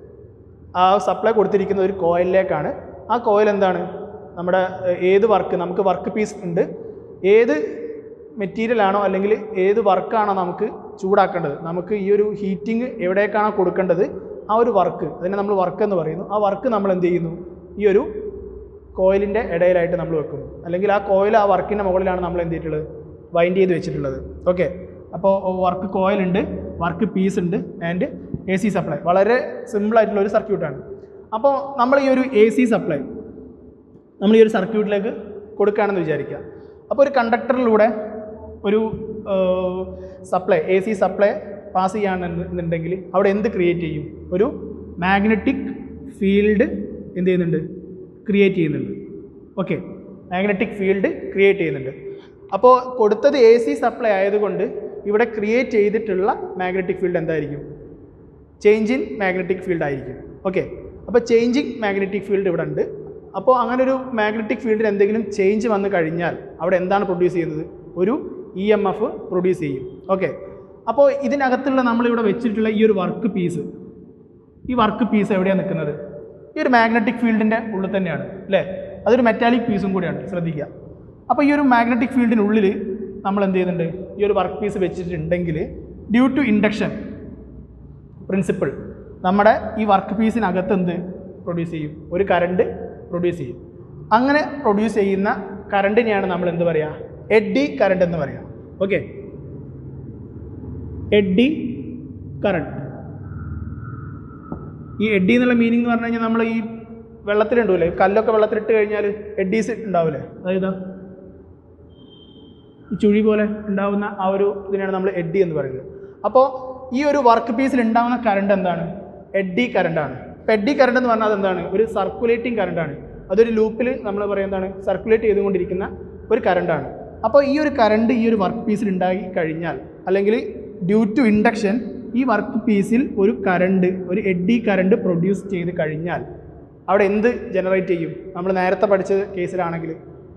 ആ സപ്ലൈ കൊടുത്തിരിക്കുന്ന ഒരു കോയിലിലേക്കാണ് ആ കോയിൽ എന്താണ് നമ്മുടെ ഏഹ്, ഏത് വർക്ക് നമുക്ക് വർക്ക് പീസ് ഉണ്ട് ഏത് മെറ്റീരിയൽ ആണോ അല്ലെങ്കിൽ ഏത് വർക്കാണോ നമുക്ക് ചൂടാക്കേണ്ടത് നമുക്ക് ഈ ഒരു ഹീറ്റിംഗ് എവിടേക്കാണോ കൊടുക്കേണ്ടത് ആ ഒരു വർക്ക് അതിനെ നമ്മൾ വർക്ക് എന്ന് പറയുന്നു ആ വർക്ക് നമ്മൾ എന്ത് ചെയ്യുന്നു ഈ ഒരു കോയിലിൻ്റെ ഇടയിലായിട്ട് നമ്മൾ വെക്കുന്നു അല്ലെങ്കിൽ ആ കോയിൽ ആ വർക്കിൻ്റെ മുകളിലാണ് നമ്മൾ എന്ത് ചെയ്തിട്ടുള്ളത് വൈൻഡ് ചെയ്ത് വെച്ചിട്ടുള്ളത് ഓക്കെ അപ്പോൾ വർക്ക് കോയിലുണ്ട് വർക്ക് പീസ് ഉണ്ട് ആൻഡ് എ സി സപ്ലൈ വളരെ സിമ്പിളായിട്ടുള്ള ഒരു സർക്യൂട്ടാണ് അപ്പോൾ നമ്മൾ ഈ ഒരു എ സി സപ്ലൈ നമ്മൾ ഈ ഒരു സർക്യൂട്ടിലേക്ക് കൊടുക്കുകയാണെന്ന് വിചാരിക്കുക അപ്പോൾ ഒരു കണ്ടക്ടറിലൂടെ ഒരു supply A C supply pass ചെയ്യുകയാണെന്നുണ്ടെങ്കിൽ അവിടെ എന്ത് ക്രിയേറ്റ് ചെയ്യും ഒരു മാഗ്നറ്റിക് ഫീൽഡ് എന്ത് ചെയ്യുന്നുണ്ട് ക്രിയേറ്റ് ചെയ്യുന്നുണ്ട് ഓക്കെ മാഗ്നറ്റിക് ഫീൽഡ് ക്രിയേറ്റ് ചെയ്യുന്നുണ്ട് അപ്പോൾ കൊടുത്തത് എ സി സപ്ലൈ ആയതുകൊണ്ട് ഇവിടെ ക്രിയേറ്റ് ചെയ്തിട്ടുള്ള മാഗ്നറ്റിക് ഫീൽഡ് എന്തായിരിക്കും ചേഞ്ച് ഇൻ മാഗ്നറ്റിക് ഫീൽഡ് ആയിരിക്കും ഓക്കെ അപ്പോൾ ചേഞ്ചിങ് മാഗ്നറ്റിക് ഫീൽഡ് ഇവിടെ ഉണ്ട് അപ്പോൾ അങ്ങനെ ഒരു മാഗ്നറ്റിക് ഫീൽഡിൽ എന്തെങ്കിലും ചേഞ്ച് വന്നു കഴിഞ്ഞാൽ അവിടെ എന്താണ് പ്രൊഡ്യൂസ് ചെയ്യുന്നത് ഒരു ഇ എം എഫ് പ്രൊഡ്യൂസ് ചെയ്യും ഓക്കെ അപ്പോൾ ഇതിനകത്തുള്ള നമ്മളിവിടെ വെച്ചിട്ടുള്ള ഈ ഒരു വർക്ക് പീസ് ഈ വർക്ക് പീസ് എവിടെയാണ് നിൽക്കുന്നത് ഈ ഒരു മാഗ്നറ്റിക് ഫീൽഡിൻ്റെ ഉള്ളിൽ തന്നെയാണ് അല്ലേ അതൊരു മെറ്റാലിക് പീസും കൂടിയാണ് ശ്രദ്ധിക്കുക അപ്പോൾ ഈ ഒരു മാഗ്നറ്റിക് ഫീൽഡിനുള്ളിൽ നമ്മൾ എന്ത് ചെയ്യുന്നുണ്ട് ഈ ഒരു വർക്ക് പീസ് വെച്ചിട്ടുണ്ടെങ്കിൽ ഡ്യൂ ടു ഇൻഡക്ഷൻ പ്രിൻസിപ്പിൾ നമ്മുടെ ഈ വർക്ക് പീസിനകത്ത് എന്ത് പ്രൊഡ്യൂസ് ചെയ്യും ഒരു കറണ്ട് പ്രൊഡ്യൂസ് ചെയ്യും അങ്ങനെ പ്രൊഡ്യൂസ് ചെയ്യുന്ന കറണ്ടിനെയാണ് നമ്മൾ എന്ത് പറയുക എഡ്ഡി കറണ്ട് എന്ന് പറയുക ഓക്കെ എഡ്ഡി കറണ്ട് ഈ എഡ്ഡി എന്നുള്ള മീനിങ് എന്ന് പറഞ്ഞു കഴിഞ്ഞാൽ നമ്മൾ ഈ വെള്ളത്തിലുണ്ടാവില്ലേ കല്ലൊക്കെ വെള്ളത്തിലിട്ട് കഴിഞ്ഞാൽ എഡീസ് ഉണ്ടാവില്ലേ അതായത് ഈ ചുഴി പോലെ ഉണ്ടാവുന്ന ആ ഒരു ഇതിനാണ് നമ്മൾ എഡ്ഡി എന്ന് പറയുന്നത് അപ്പോൾ ഈ ഒരു വർക്ക് പീസിൽ ഉണ്ടാവുന്ന കറണ്ട് എന്താണ് എഡ്ഡി കറണ്ടാണ് അപ്പോൾ എഡ്ഡി കറണ്ട് എന്ന് പറഞ്ഞാൽ എന്താണ് ഒരു സർക്കുലേറ്റിംഗ് കറണ്ടാണ് അതൊരു ലൂപ്പിൽ നമ്മൾ പറയുന്നതാണ് സർക്കുലേറ്റ് ചെയ്തുകൊണ്ടിരിക്കുന്ന ഒരു കറണ്ടാണ് അപ്പോൾ ഈ ഒരു കറണ്ട് ഈ ഒരു വർക്ക് പീസിൽ ഉണ്ടായി കഴിഞ്ഞാൽ അല്ലെങ്കിൽ ഡ്യൂ ടു ഇൻഡക്ഷൻ ഈ വർക്ക് പീസിൽ ഒരു കറണ്ട് ഒരു എഡ്ഡി കറണ്ട് പ്രൊഡ്യൂസ് ചെയ്ത് കഴിഞ്ഞാൽ അവിടെ എന്ത് ജനറേറ്റ് ചെയ്യും നമ്മൾ നേരത്തെ പഠിച്ച കേസിലാണെങ്കിൽ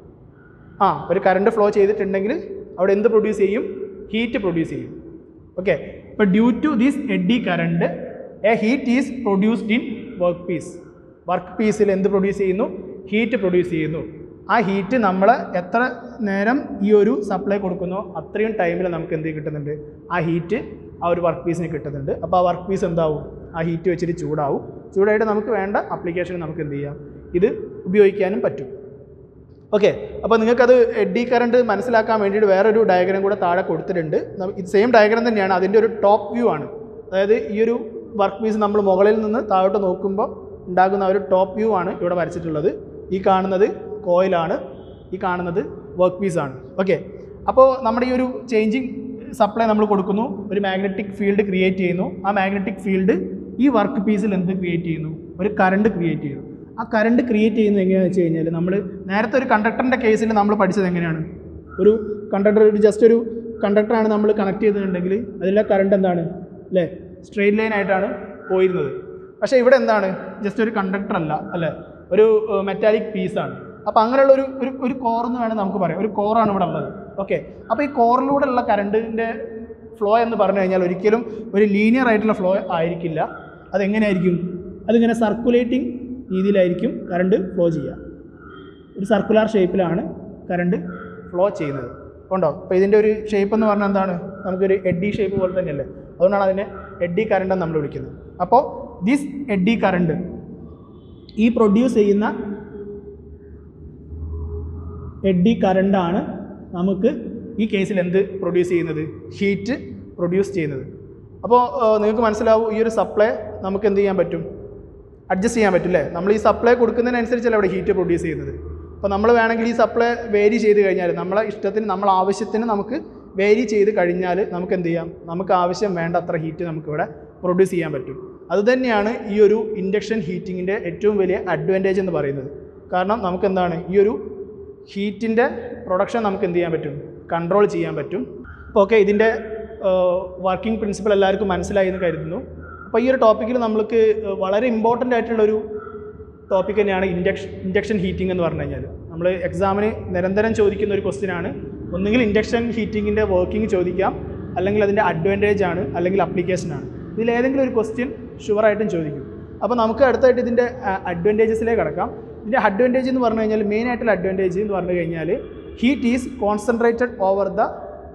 ആ ഒരു കറണ്ട് ഫ്ലോ ചെയ്തിട്ടുണ്ടെങ്കിൽ അവിടെ എന്ത് പ്രൊഡ്യൂസ് ചെയ്യും ഹീറ്റ് പ്രൊഡ്യൂസ് ചെയ്യും ഓക്കെ ഇപ്പോൾ due to this eddy current a heat is produced in work piece work പീസിൽ എന്ത് പ്രൊഡ്യൂസ് ചെയ്യുന്നു ഹീറ്റ് പ്രൊഡ്യൂസ് ചെയ്യുന്നു ആ ഹീറ്റ് നമ്മൾ എത്ര നേരം ഈ ഒരു സപ്ലൈ കൊടുക്കുന്നോ അത്രയും ടൈമിൽ നമുക്ക് എന്ത് കിട്ടുന്നുണ്ട് ആ ഹീറ്റ് ആ ഒരു വർക്ക് പീസിന് കിട്ടുന്നുണ്ട് അപ്പോൾ ആ വർക്ക് പീസ് എന്താവും ആ ഹീറ്റ് വെച്ചിട്ട് ചൂടാവും ചൂടായിട്ട് നമുക്ക് വേണ്ട അപ്ലിക്കേഷൻ നമുക്ക് എന്ത് ചെയ്യാം ഇത് ഉപയോഗിക്കാനും പറ്റും ഓക്കെ അപ്പോൾ നിങ്ങൾക്കത് എഡ്ഡി കറണ്ട് മനസ്സിലാക്കാൻ വേണ്ടിയിട്ട് വേറൊരു ഡയഗ്രാം കൂടെ താഴെ കൊടുത്തിട്ടുണ്ട് ന- ഇത് സെയിം ഡയഗ്രാം തന്നെയാണ് അതിൻ്റെ ഒരു ടോപ്പ് വ്യൂ ആണ് അതായത് ഈ ഒരു വർക്ക് പീസ് നമ്മൾ മുകളിൽ നിന്ന് താഴോട്ട് നോക്കുമ്പോൾ ഉണ്ടാകുന്ന ആ ഒരു ടോപ്പ് വ്യൂ ആണ് ഇവിടെ വരച്ചിട്ടുള്ളത് ഈ കാണുന്നത് കോയിലാണ് ഈ കാണുന്നത് വർക്ക് പീസാണ് ഓക്കെ അപ്പോൾ നമ്മുടെ ഈ ഒരു ചേഞ്ചിങ് സപ്ലൈ നമ്മൾ കൊടുക്കുന്നു ഒരു മാഗ്നറ്റിക് ഫീൽഡ് ക്രിയേറ്റ് ചെയ്യുന്നു ആ മാഗ്നറ്റിക് ഫീൽഡ് ഈ വർക്ക് പീസിൽ എന്ത് ക്രിയേറ്റ് ചെയ്യുന്നു ഒരു കറണ്ട് ക്രിയേറ്റ് ചെയ്യുന്നു ആ കറണ്ട് ക്രിയേറ്റ് ചെയ്യുന്നത് എങ്ങനെയാണെന്ന് വെച്ച് കഴിഞ്ഞാൽ നമ്മൾ നേരത്തെ ഒരു കണ്ടക്ടറിൻ്റെ കേസിൽ നമ്മൾ പഠിച്ചത് എങ്ങനെയാണ് ഒരു കണ്ടക്ടർ ഒരു ജസ്റ്റ് ഒരു കണ്ടക്ടറാണ് നമ്മൾ കണക്ട് ചെയ്തിട്ടുണ്ടെങ്കിൽ അതിലെ കറണ്ട് എന്താണ് അല്ലേ സ്ട്രെയിറ്റ് ലൈൻ ആയിട്ടാണ് പോയിരുന്നത് പക്ഷേ ഇവിടെ എന്താണ് ജസ്റ്റ് ഒരു കണ്ടക്ടർ അല്ല അല്ലേ ഒരു മെറ്റാലിക് പീസാണ് അപ്പോൾ അങ്ങനെയുള്ള ഒരു ഒരു ഒരു കോർ എന്ന് വേണം നമുക്ക് പറയാം ഒരു കോറാണ് ഇവിടെ ഉള്ളത് ഓക്കെ അപ്പോൾ ഈ കോറിലൂടെ ഉള്ള കറണ്ടിൻ്റെ ഫ്ലോ എന്ന് പറഞ്ഞു കഴിഞ്ഞാൽ ഒരിക്കലും ഒരു ലീനിയർ ആയിട്ടുള്ള ഫ്ലോ ആയിരിക്കില്ല അതെങ്ങനെയായിരിക്കും അതിങ്ങനെ സർക്കുലേറ്റിംഗ് രീതിയിലായിരിക്കും കറണ്ട് ഫ്ലോ ചെയ്യുക ഒരു സർക്കുലാർ ഷേപ്പിലാണ് കറണ്ട് ഫ്ലോ ചെയ്യുന്നത് ഉണ്ടോ അപ്പോൾ ഇതിൻ്റെ ഒരു ഷേപ്പ് എന്ന് പറഞ്ഞാൽ എന്താണ് നമുക്കൊരു എഡ്ഡി ഷേപ്പ് പോലെ തന്നെയല്ലേ അതുകൊണ്ടാണ് അതിനെ എഡ്ഡി കറണ്ട് എന്ന് നമ്മൾ വിളിക്കുന്നത് അപ്പോൾ ദിസ് എഡ്ഡി കറണ്ട് ഈ പ്രൊഡ്യൂസ് ചെയ്യുന്ന എഡ്ഡി കറണ്ടാണ് നമുക്ക് ഈ കേസിൽ എന്ത് പ്രൊഡ്യൂസ് ചെയ്യുന്നത് ഹീറ്റ് പ്രൊഡ്യൂസ് ചെയ്യുന്നത് അപ്പോൾ നിങ്ങൾക്ക് മനസ്സിലാവും ഈ ഒരു സപ്ലൈ നമുക്ക് എന്ത് ചെയ്യാൻ പറ്റും അഡ്ജസ്റ്റ് ചെയ്യാൻ പറ്റില്ലേ നമ്മൾ ഈ സപ്ലൈ കൊടുക്കുന്നതിനനുസരിച്ചല്ലേ അവിടെ ഹീറ്റ് പ്രൊഡ്യൂസ് ചെയ്യുന്നത് അപ്പോൾ നമ്മൾ വേണമെങ്കിൽ ഈ സപ്ലൈ വേരി ചെയ്ത് കഴിഞ്ഞാൽ നമ്മളെ ഇഷ്ടത്തിന് നമ്മളെ ആവശ്യത്തിന് നമുക്ക് വേരി ചെയ്ത് കഴിഞ്ഞാൽ നമുക്ക് എന്ത് ചെയ്യാം നമുക്ക് ആവശ്യം വേണ്ട അത്ര ഹീറ്റ് നമുക്കിവിടെ പ്രൊഡ്യൂസ് ചെയ്യാൻ പറ്റും അതുതന്നെയാണ് ഈ ഒരു ഇൻഡക്ഷൻ ഹീറ്റിങ്ങിൻ്റെ ഏറ്റവും വലിയ അഡ്വാൻറ്റേജ് എന്ന് പറയുന്നത് കാരണം നമുക്ക് എന്താണ് ഈ ഒരു ഹീറ്റിൻ്റെ പ്രൊഡക്ഷൻ നമുക്ക് എന്ത് ചെയ്യാൻ പറ്റും കൺട്രോൾ ചെയ്യാൻ പറ്റും അപ്പോൾ ഓക്കെ ഇതിൻ്റെ വർക്കിംഗ് പ്രിൻസിപ്പൾ എല്ലാവർക്കും മനസ്സിലായി എന്ന് കരുതുന്നു അപ്പോൾ ഈ ഒരു ടോപ്പിക്കിൽ നമ്മൾക്ക് വളരെ ഇമ്പോർട്ടൻ്റ് ആയിട്ടുള്ളൊരു ടോപ്പിക് തന്നെയാണ് ഇൻഡക്ഷൻ ഇൻഡക്ഷൻ ഹീറ്റിംഗ് എന്ന് പറഞ്ഞു കഴിഞ്ഞാൽ നമ്മൾ എക്സാമിന് നിരന്തരം ചോദിക്കുന്ന ഒരു ക്വസ്റ്റ്യൻ ആണ് ഒന്നുകിൽ ഇൻഡക്ഷൻ ഹീറ്റിങ്ങിൻ്റെ വർക്കിംഗ് ചോദിക്കാം അല്ലെങ്കിൽ അതിൻ്റെ അഡ്വാൻറ്റേജ് ആണ് അല്ലെങ്കിൽ അപ്ലിക്കേഷൻ ആണ് ഇതിൽ ഏതെങ്കിലും ഒരു ക്വസ്റ്റ്യൻ ഷുവറായിട്ടും ചോദിക്കും അപ്പോൾ നമുക്ക് അടുത്തായിട്ട് ഇതിൻ്റെ അഡ്വാൻറ്റേജസിലേക്ക് കടക്കാം ഇതിൻ്റെ അഡ്വാൻറ്റേജ് എന്ന് പറഞ്ഞു കഴിഞ്ഞാൽ മെയിൻ ആയിട്ടുള്ള അഡ്വാൻറ്റേജ് എന്ന് പറഞ്ഞു കഴിഞ്ഞാൽ heat is concentrated over the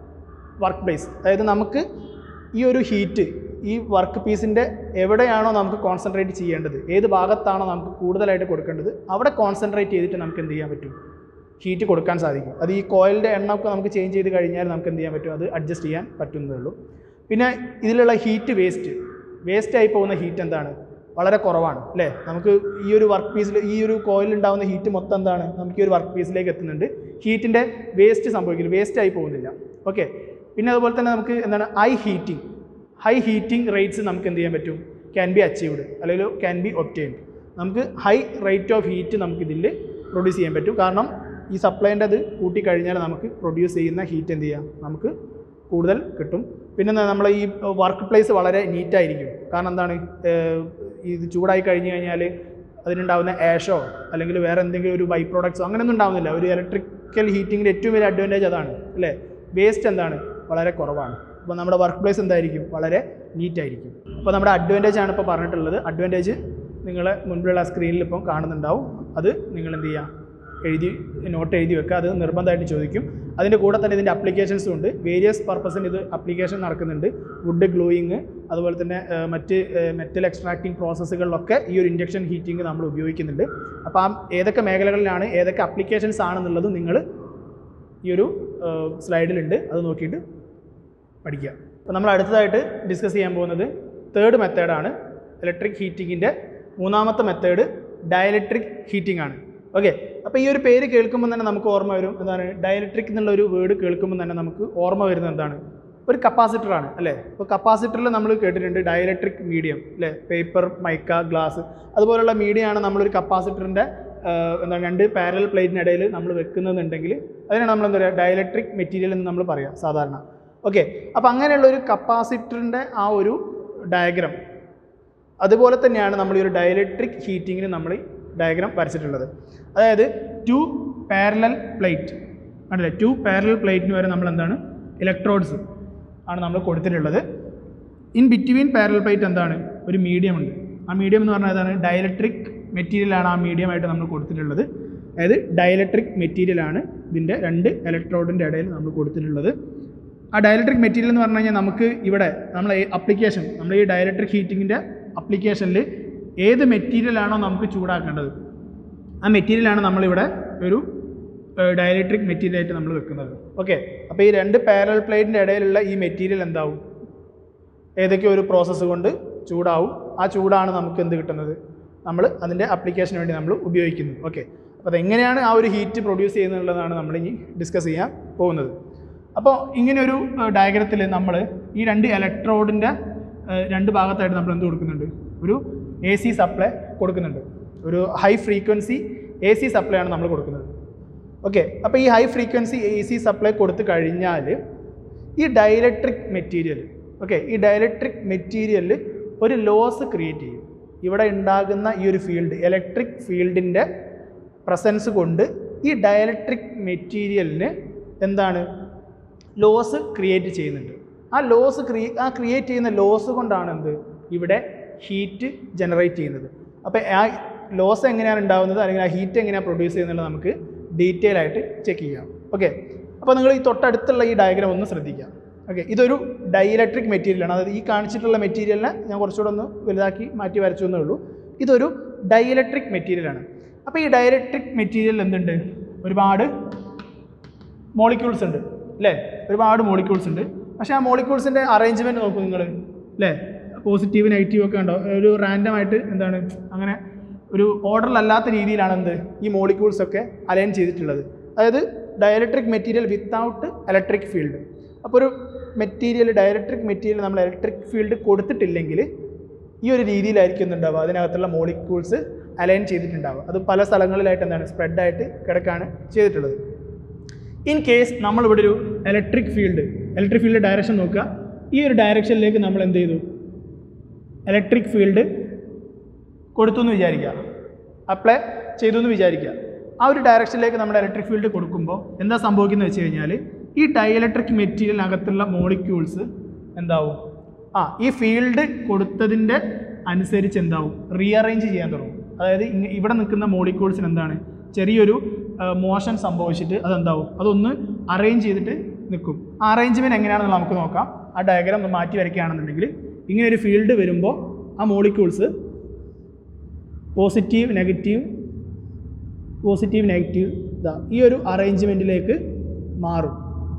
work place അതായത് നമുക്ക് ഈ ഒരു ഹീറ്റ് ഈ വർക്ക് പീസിൻ്റെ എവിടെയാണോ നമുക്ക് കോൺസെൻട്രേറ്റ് ചെയ്യേണ്ടത് ഏത് ഭാഗത്താണോ നമുക്ക് കൂടുതലായിട്ട് കൊടുക്കേണ്ടത് അവിടെ കോൺസെൻട്രേറ്റ് ചെയ്തിട്ട് നമുക്ക് എന്ത് ചെയ്യാൻ പറ്റും ഹീറ്റ് കൊടുക്കാൻ സാധിക്കും അത് ഈ കോയിലിൻ്റെ എണ്ണമൊക്കെ നമുക്ക് ചേഞ്ച് ചെയ്ത് കഴിഞ്ഞാൽ നമുക്ക് എന്ത് ചെയ്യാൻ പറ്റും അത് അഡ്ജസ്റ്റ് ചെയ്യാൻ പറ്റുന്നതേ ഉള്ളൂ പിന്നെ ഇതിലുള്ള ഹീറ്റ് വേസ്റ്റ് വേസ്റ്റ് ആയി പോകുന്ന ഹീറ്റ് എന്താണ് വളരെ കുറവാണ് അല്ലേ നമുക്ക് ഈ ഒരു വർക്ക് പീസിൽ ഈ ഒരു കോയിൽ ഉണ്ടാകുന്ന ഹീറ്റ് മൊത്തം എന്താണ് നമുക്ക് ഈ ഒരു വർക്ക് പീസിലേക്ക് എത്തുന്നുണ്ട് ഹീറ്റിൻ്റെ വേസ്റ്റ് സംഭവിക്കില്ല വേസ്റ്റ് ആയി പോകുന്നില്ല ഓക്കെ പിന്നെ അതുപോലെ തന്നെ നമുക്ക് എന്താണ് high heating high heating rates നമുക്ക് എന്ത് ചെയ്യാൻ പറ്റും ക്യാൻ ബി അച്ചീവ്ഡ് അല്ലെങ്കിൽ ക്യാൻ ബി ഒപ്റ്റൈൻഡ് നമുക്ക് ഹൈ റേറ്റ് ഓഫ് ഹീറ്റ് നമുക്ക് ഇതിൽ പ്രൊഡ്യൂസ് ചെയ്യാൻ പറ്റും കാരണം ഈ സപ്ലൈൻ്റെ അത് കൂട്ടിക്കഴിഞ്ഞാൽ നമുക്ക് പ്രൊഡ്യൂസ് ചെയ്യുന്ന ഹീറ്റ് എന്ത് ചെയ്യാം നമുക്ക് കൂടുതൽ കിട്ടും പിന്നെ നമ്മൾ ഈ വർക്ക് പ്ലേസ് വളരെ നീറ്റായിരിക്കും കാരണം എന്താണ് ഏഹ് ഇത് ചൂടായി കഴിഞ്ഞ് കഴിഞ്ഞാൽ അതിനുണ്ടാകുന്ന ആഷോ അല്ലെങ്കിൽ വേറെ എന്തെങ്കിലും ഒരു ബൈ പ്രോഡക്ട്സോ അങ്ങനെയൊന്നും ഉണ്ടാവുന്നില്ല ഒരു ഇലക്ട്രിക്കൽ ഹീറ്റിങ്ങിൻ്റെ ഏറ്റവും വലിയ അഡ്വാൻറ്റേജ് അതാണ് അല്ലേ വേസ്റ്റ് എന്താണ് വളരെ കുറവാണ് അപ്പോൾ നമ്മുടെ വർക്ക് പ്ലേസ് എന്തായിരിക്കും വളരെ നീറ്റായിരിക്കും അപ്പോൾ നമ്മുടെ അഡ്വാൻറ്റേജ് ആണ് ഇപ്പോൾ പറഞ്ഞിട്ടുള്ളത് അഡ്വാൻറ്റേജ് നിങ്ങളെ മുൻപിലുള്ള സ്ക്രീനിൽ ഇപ്പം കാണുന്നുണ്ടാവും അത് നിങ്ങൾ എന്ത് ചെയ്യുക എഴുതി നോട്ട് എഴുതി വെക്കുക അത് നിർബന്ധമായിട്ട് ചോദിക്കും അതിൻ്റെ കൂടെ തന്നെ ഇതിൻ്റെ അപ്ലിക്കേഷൻസും ഉണ്ട് വേരിയസ് പർപ്പസിന് ഇത് അപ്ലിക്കേഷൻ നടക്കുന്നുണ്ട് വുഡ് ഗ്ലൂയിങ് അതുപോലെ തന്നെ ഏഹ്, മറ്റ് മെറ്റൽ എക്സ്ട്രാക്റ്റിംഗ് പ്രോസസ്സുകളിലൊക്കെ ഈ ഒരു ഇൻഡക്ഷൻ ഹീറ്റിംഗ് നമ്മൾ ഉപയോഗിക്കുന്നുണ്ട് അപ്പോൾ ആ ഏതൊക്കെ മേഖലകളിലാണ് ഏതൊക്കെ അപ്ലിക്കേഷൻസ് ആണെന്നുള്ളത് നിങ്ങൾ ഈ ഒരു സ്ലൈഡിലുണ്ട് അത് നോക്കിയിട്ട് പഠിക്കുക അപ്പോൾ നമ്മൾ അടുത്തതായിട്ട് ഡിസ്കസ് ചെയ്യാൻ പോകുന്നത് തേർഡ് മെത്തേഡാണ് ഇലക്ട്രിക് ഹീറ്റിങ്ങിൻ്റെ മൂന്നാമത്തെ മെത്തേഡ് ഡയലക്ട്രിക് ഹീറ്റിംഗ് ആണ് ഓക്കെ അപ്പോൾ ഈ ഒരു പേര് കേൾക്കുമ്പോൾ തന്നെ നമുക്ക് ഓർമ്മ വരും എന്താണ് ഡയലക്ട്രിക് എന്നുള്ള ഒരു വേർഡ് കേൾക്കുമ്പോൾ തന്നെ നമുക്ക് ഓർമ്മ വരുന്നത് എന്താണ് ഒരു കപ്പാസിറ്റർ ആണ് അല്ലേ അപ്പോൾ കപ്പാസിറ്ററിൽ നമ്മൾ കേട്ടിട്ടുണ്ട് ഡയലക്ട്രിക് മീഡിയം അല്ലേ പേപ്പർ മൈക്ക ഗ്ലാസ് അതുപോലുള്ള മീഡിയമാണ് നമ്മളൊരു കപ്പാസിറ്ററിൻ്റെ എന്താണ് രണ്ട് പാരൽ പ്ലേറ്റിനിടയിൽ നമ്മൾ വെക്കുന്നതെന്നുണ്ടെങ്കിൽ അതിനാണ് നമ്മൾ എന്താ പറയുക ഡയലക്ട്രിക് മെറ്റീരിയൽ എന്ന് നമ്മൾ പറയാം സാധാരണ ഓക്കെ അപ്പോൾ അങ്ങനെയുള്ള ഒരു കപ്പാസിറ്ററിൻ്റെ ആ ഒരു ഡയഗ്രാം അതുപോലെ തന്നെയാണ് നമ്മൾ ഈ ഒരു ഡയലക്ട്രിക് ഹീറ്റിങ്ങിന് നമ്മൾ ഡയഗ്രാം വരച്ചിട്ടുള്ളത് അതായത് ടു പാരലൽ പ്ലേറ്റ് ആണല്ലേ ടു പാരലൽ പ്ലേറ്റിന് വരെ നമ്മൾ എന്താണ് ഇലക്ട്രോഡ്സ് ആണ് നമ്മൾ കൊടുത്തിട്ടുള്ളത് ഇൻ ബിറ്റ്വീൻ പാരലൽ പ്ലേറ്റ് എന്താണ് ഒരു മീഡിയം ഉണ്ട് ആ മീഡിയം എന്ന് പറഞ്ഞാൽ ഏതാണ് ഡയലക്ട്രിക് മെറ്റീരിയലാണ് ആ മീഡിയമായിട്ട് നമ്മൾ കൊടുത്തിട്ടുള്ളത് അതായത് ഡയലക്ട്രിക് മെറ്റീരിയലാണ് ഇതിൻ്റെ രണ്ട് ഇലക്ട്രോഡിൻ്റെ ഇടയിൽ നമ്മൾ കൊടുത്തിട്ടുള്ളത് ആ ഡയലക്ട്രിക് മെറ്റീരിയൽ എന്ന് പറഞ്ഞു കഴിഞ്ഞാൽ നമുക്ക് ഇവിടെ നമ്മൾ അപ്ലിക്കേഷൻ നമ്മൾ ഈ ഡയലക്ട്രിക് ഹീറ്റിങ്ങിൻ്റെ അപ്ലിക്കേഷനിൽ ഏത് മെറ്റീരിയലാണോ നമുക്ക് ചൂടാക്കേണ്ടത് ആ മെറ്റീരിയലാണ് നമ്മളിവിടെ ഒരു ഡയലക്ട്രിക് മെറ്റീരിയൽ ആയിട്ട് നമ്മൾ വെക്കുന്നത് ഓക്കെ അപ്പോൾ ഈ രണ്ട് പാരൽ പ്ലേറ്റിൻ്റെ ഇടയിലുള്ള ഈ മെറ്റീരിയൽ എന്താവും ഏതൊക്കെ ഒരു പ്രോസസ്സ് കൊണ്ട് ചൂടാവും ആ ചൂടാണ് നമുക്ക് എന്ത് കിട്ടുന്നത് നമ്മൾ അതിൻ്റെ അപ്ലിക്കേഷന് വേണ്ടി നമ്മൾ ഉപയോഗിക്കുന്നത് ഓക്കെ അപ്പോൾ അതെങ്ങനെയാണ് ആ ഒരു ഹീറ്റ് പ്രൊഡ്യൂസ് ചെയ്യുന്നുള്ളതാണ് നമ്മൾ ഇനി ഡിസ്കസ് ചെയ്യാൻ പോകുന്നത് അപ്പോൾ ഇങ്ങനെയൊരു ഡയഗ്രത്തിൽ നമ്മൾ ഈ രണ്ട് ഇലക്ട്രോഡിൻ്റെ രണ്ട് ഭാഗത്തായിട്ട് നമ്മൾ എന്ത് കൊടുക്കുന്നുണ്ട് ഒരു എ സി സപ്ലൈ കൊടുക്കുന്നുണ്ട് ഒരു high frequency A C supply ആണ് നമ്മൾ കൊടുക്കുന്നത് ഓക്കെ അപ്പോൾ ഈ high frequency A C supply കൊടുത്തു കഴിഞ്ഞാൽ ഈ ഡയലക്ട്രിക് മെറ്റീരിയൽ ഓക്കെ ഈ ഡയലക്ട്രിക് മെറ്റീരിയലിൽ ഒരു ലോസ് ക്രിയേറ്റ് ചെയ്യും ഇവിടെ ഉണ്ടാകുന്ന ഈ ഒരു ഫീൽഡ് ഇലക്ട്രിക് ഫീൽഡിൻ്റെ പ്രസൻസ് കൊണ്ട് ഈ ഡയലക്ട്രിക് മെറ്റീരിയലിന് എന്താണ് ലോസ് ക്രിയേറ്റ് ചെയ്യുന്നുണ്ട് ആ ലോസ് ക്രിയേ ആ ക്രിയേറ്റ് ചെയ്യുന്ന ലോസ് കൊണ്ടാണ് എന്ത് ഇവിടെ ഹീറ്റ് ജനറേറ്റ് ചെയ്യുന്നത് അപ്പോൾ ആ ലോസ് എങ്ങനെയാണ് ഉണ്ടാകുന്നത് അല്ലെങ്കിൽ ആ ഹീറ്റ് എങ്ങനെയാണ് പ്രൊഡ്യൂസ് ചെയ്യുന്നത് നമുക്ക് ഡീറ്റെയിൽ ആയിട്ട് ചെക്ക് ചെയ്യാം ഓക്കെ അപ്പോൾ നിങ്ങൾ ഈ തൊട്ടടുത്തുള്ള ഈ ഡയഗ്രാം ഒന്ന് ശ്രദ്ധിക്കുക ഓക്കെ ഇതൊരു ഡൈലക്ട്രിക് മെറ്റീരിയലാണ് അതായത് ഈ കാണിച്ചിട്ടുള്ള മെറ്റീരിയലിനെ ഞാൻ കുറച്ചുകൂടെ ഒന്ന് വലുതാക്കി മാറ്റി വരച്ചു എന്നേ ഉള്ളൂ ഇതൊരു ഡൈലക്ട്രിക് മെറ്റീരിയലാണ് അപ്പോൾ ഈ ഡൈലക്ട്രിക് മെറ്റീരിയൽ എന്തുണ്ട് ഒരുപാട് മോളിക്യൂൾസ് ഉണ്ട് അല്ലേ ഒരുപാട് മോളിക്യൂൾസ് ഉണ്ട് പക്ഷേ ആ മോളിക്യൂൾസിൻ്റെ അറേഞ്ച്മെൻറ്റ് നോക്കൂ നിങ്ങൾ അല്ലേ പോസിറ്റീവ് നെഗറ്റീവ് ഒക്കെ ഉണ്ടോ ഒരു റാൻഡം ആയിട്ട് എന്താണ് അങ്ങനെ ഒരു ഓർഡറിലല്ലാത്ത രീതിയിലാണ് എന്ത് ഈ മോളിക്യൂൾസ് ഒക്കെ അലൈൻ ചെയ്തിട്ടുള്ളത് അതായത് dielectric material without electric field അപ്പോൾ ഒരു മെറ്റീരിയൽ ഡയലക്ട്രിക് മെറ്റീരിയൽ നമ്മൾ ഇലക്ട്രിക് ഫീൽഡ് കൊടുത്തിട്ടില്ലെങ്കിൽ ഈ ഒരു രീതിയിലായിരിക്കും എന്തുണ്ടാവുക അതിനകത്തുള്ള മോളിക്യൂൾസ് അലൈൻ ചെയ്തിട്ടുണ്ടാവുക അത് പല സ്ഥലങ്ങളിലായിട്ട് എന്താണ് സ്പ്രെഡായിട്ട് കിടക്കാണ് ചെയ്തിട്ടുള്ളത് ഇൻ കേസ് നമ്മളിവിടെ ഒരു electric field electric field direction നോക്കുക ഈ ഒരു ഡയറക്ഷനിലേക്ക് നമ്മൾ എന്ത് ചെയ്തു ഇലക്ട്രിക് ഫീൽഡ് കൊടുത്തു എന്ന് വിചാരിക്കുക അപ്ലൈ ചെയ്തു എന്ന് വിചാരിക്കുക ആ ഒരു ഡയറക്ഷനിലേക്ക് നമ്മൾ ഇലക്ട്രിക് ഫീൽഡ് കൊടുക്കുമ്പോൾ എന്താ സംഭവിക്കുന്നത് വെച്ച് കഴിഞ്ഞാൽ ഈ ഡൈഇലക്ട്രിക് മെറ്റീരിയലിനകത്തുള്ള മോളിക്യൂൾസ് എന്താവും ആ ഈ ഫീൽഡ് കൊടുത്തതിൻ്റെ അനുസരിച്ച് എന്താവും റീഅറേഞ്ച് ചെയ്യാൻ തുടങ്ങും അതായത് ഇങ്ങ- ഇവിടെ നിൽക്കുന്ന മോളിക്യൂൾസിന് എന്താണ് ചെറിയൊരു മോഷൻ സംഭവിച്ചിട്ട് അതെന്താവും അതൊന്ന് അറേഞ്ച് ചെയ്തിട്ട് നിൽക്കും ആ അറേഞ്ച്മെൻറ്റ് എങ്ങനെയാണെന്ന് നമുക്ക് നോക്കാം ആ ഡയഗ്രാം ഒന്ന് മാറ്റി വരയ്ക്കുകയാണെന്നുണ്ടെങ്കിൽ ഇങ്ങനെ ഒരു ഫീൽഡ് വരുമ്പോൾ ആ molecules positive negative positive negative ഇതാ ഈ ഒരു അറേഞ്ച്മെൻറ്റിലേക്ക് മാറും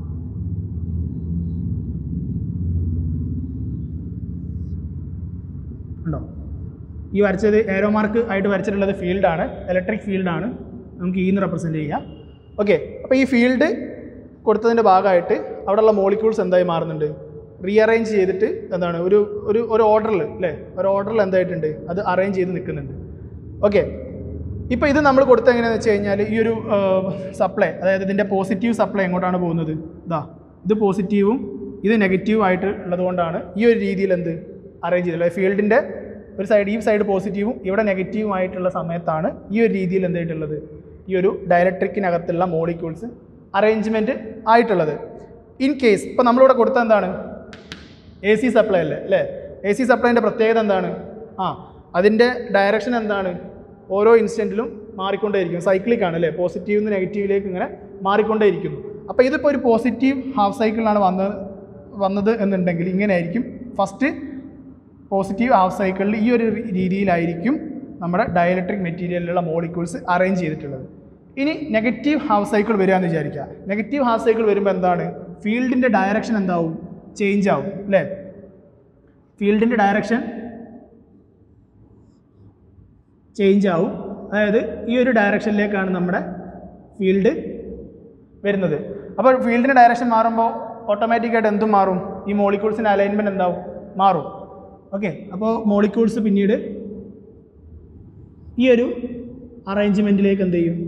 ഉണ്ടോ ഈ വരച്ചത് ഏരോ മാർക്ക് ആയിട്ട് വരച്ചിട്ടുള്ളത് ഫീൽഡാണ് ഇലക്ട്രിക് ഫീൽഡാണ് നമുക്ക് ഈ എന്ന് റെപ്രസെൻറ്റ് ചെയ്യാം ഓക്കെ അപ്പോൾ ഈ ഫീൽഡ് കൊടുത്തതിൻ്റെ ഭാഗമായിട്ട് അവിടെയുള്ള മോളിക്യൂൾസ് എന്തായി മാറുന്നുണ്ട് റീഅറേഞ്ച് ചെയ്തിട്ട് എന്താണ് ഒരു ഒരു ഒരു ഓർഡറിൽ അല്ലേ ഒരു ഓർഡറിൽ എന്തായിട്ടുണ്ട് അത് അറേഞ്ച് ചെയ്ത് നിൽക്കുന്നുണ്ട് ഓക്കെ ഇപ്പോൾ ഇത് നമ്മൾ കൊടുത്ത എങ്ങനെയാണെന്ന് വെച്ച് കഴിഞ്ഞാൽ ഈ ഒരു സപ്ലൈ അതായത് ഇതിൻ്റെ പോസിറ്റീവ് സപ്ലൈ എങ്ങോട്ടാണ് പോകുന്നത് ഇതാ ഇത് പോസിറ്റീവും ഇത് നെഗറ്റീവും ആയിട്ട് ഉള്ളതുകൊണ്ടാണ് ഈ ഒരു രീതിയിൽ എന്ത് അറേഞ്ച് ചെയ്തിട്ടുള്ളത് ഫീൽഡിൻ്റെ ഒരു സൈഡ് ഈ സൈഡ് പോസിറ്റീവും ഇവിടെ നെഗറ്റീവും ആയിട്ടുള്ള സമയത്താണ് ഈ ഒരു രീതിയിൽ എന്തായിട്ടുള്ളത് ഈ ഒരു ഡയലക്ട്രിക്കിനകത്തുള്ള മോളിക്യൂൾസ് അറേഞ്ച്മെൻറ്റ് ആയിട്ടുള്ളത് ഇൻ കേസ് ഇപ്പോൾ നമ്മളിവിടെ കൊടുത്ത എന്താണ് എ സി സപ്ലൈ അല്ലേ അല്ലേ എ സി സപ്ലൈൻ്റെ പ്രത്യേകത എന്താണ് ആ അതിൻ്റെ ഡയറക്ഷൻ എന്താണ് ഓരോ ഇൻസ്റ്റൻറ്റിലും മാറിക്കൊണ്ടേയിരിക്കും സൈക്ലിക് ആണ് അല്ലേ പോസിറ്റീവ് നിന്ന് നെഗറ്റീവിലേക്ക് ഇങ്ങനെ മാറിക്കൊണ്ടേയിരിക്കുന്നു അപ്പോൾ ഇതിപ്പോൾ ഒരു പോസിറ്റീവ് ഹാഫ് സൈക്കിളിലാണ് വന്നത് വന്നത് എന്നുണ്ടെങ്കിൽ ഇങ്ങനെയായിരിക്കും ഫസ്റ്റ് പോസിറ്റീവ് ഹാഫ് സൈക്കിളിൽ ഈ ഒരു രീതിയിലായിരിക്കും നമ്മുടെ ഡയലക്ട്രിക് മെറ്റീരിയലിലുള്ള മോളിക്യൂൾസ് അറേഞ്ച് ചെയ്തിട്ടുള്ളത് ഇനി നെഗറ്റീവ് ഹാഫ് സൈക്കിൾ വരിക എന്ന് വിചാരിക്കുക നെഗറ്റീവ് ഹാഫ് സൈക്കിൾ വരുമ്പോൾ എന്താണ് ഫീൽഡിൻ്റെ ഡയറക്ഷൻ എന്താവും ചേഞ്ച് ആവും അല്ലേ ഫീൽഡിൻ്റെ ഡയറക്ഷൻ ചേഞ്ച് ആവും അതായത് ഈ ഒരു ഡയറക്ഷനിലേക്കാണ് നമ്മുടെ ഫീൽഡ് വരുന്നത് അപ്പോൾ ഫീൽഡിൻ്റെ ഡയറക്ഷൻ മാറുമ്പോൾ ഓട്ടോമാറ്റിക്കായിട്ട് എന്തും മാറും ഈ മോളിക്യൂൾസിൻ്റെ അലൈൻമെൻറ്റ് എന്താവും മാറും ഓക്കെ അപ്പോൾ മോളിക്യൂൾസ് പിന്നീട് ഈ ഒരു അറേഞ്ച്മെൻറ്റിലേക്ക് എന്ത് ചെയ്യും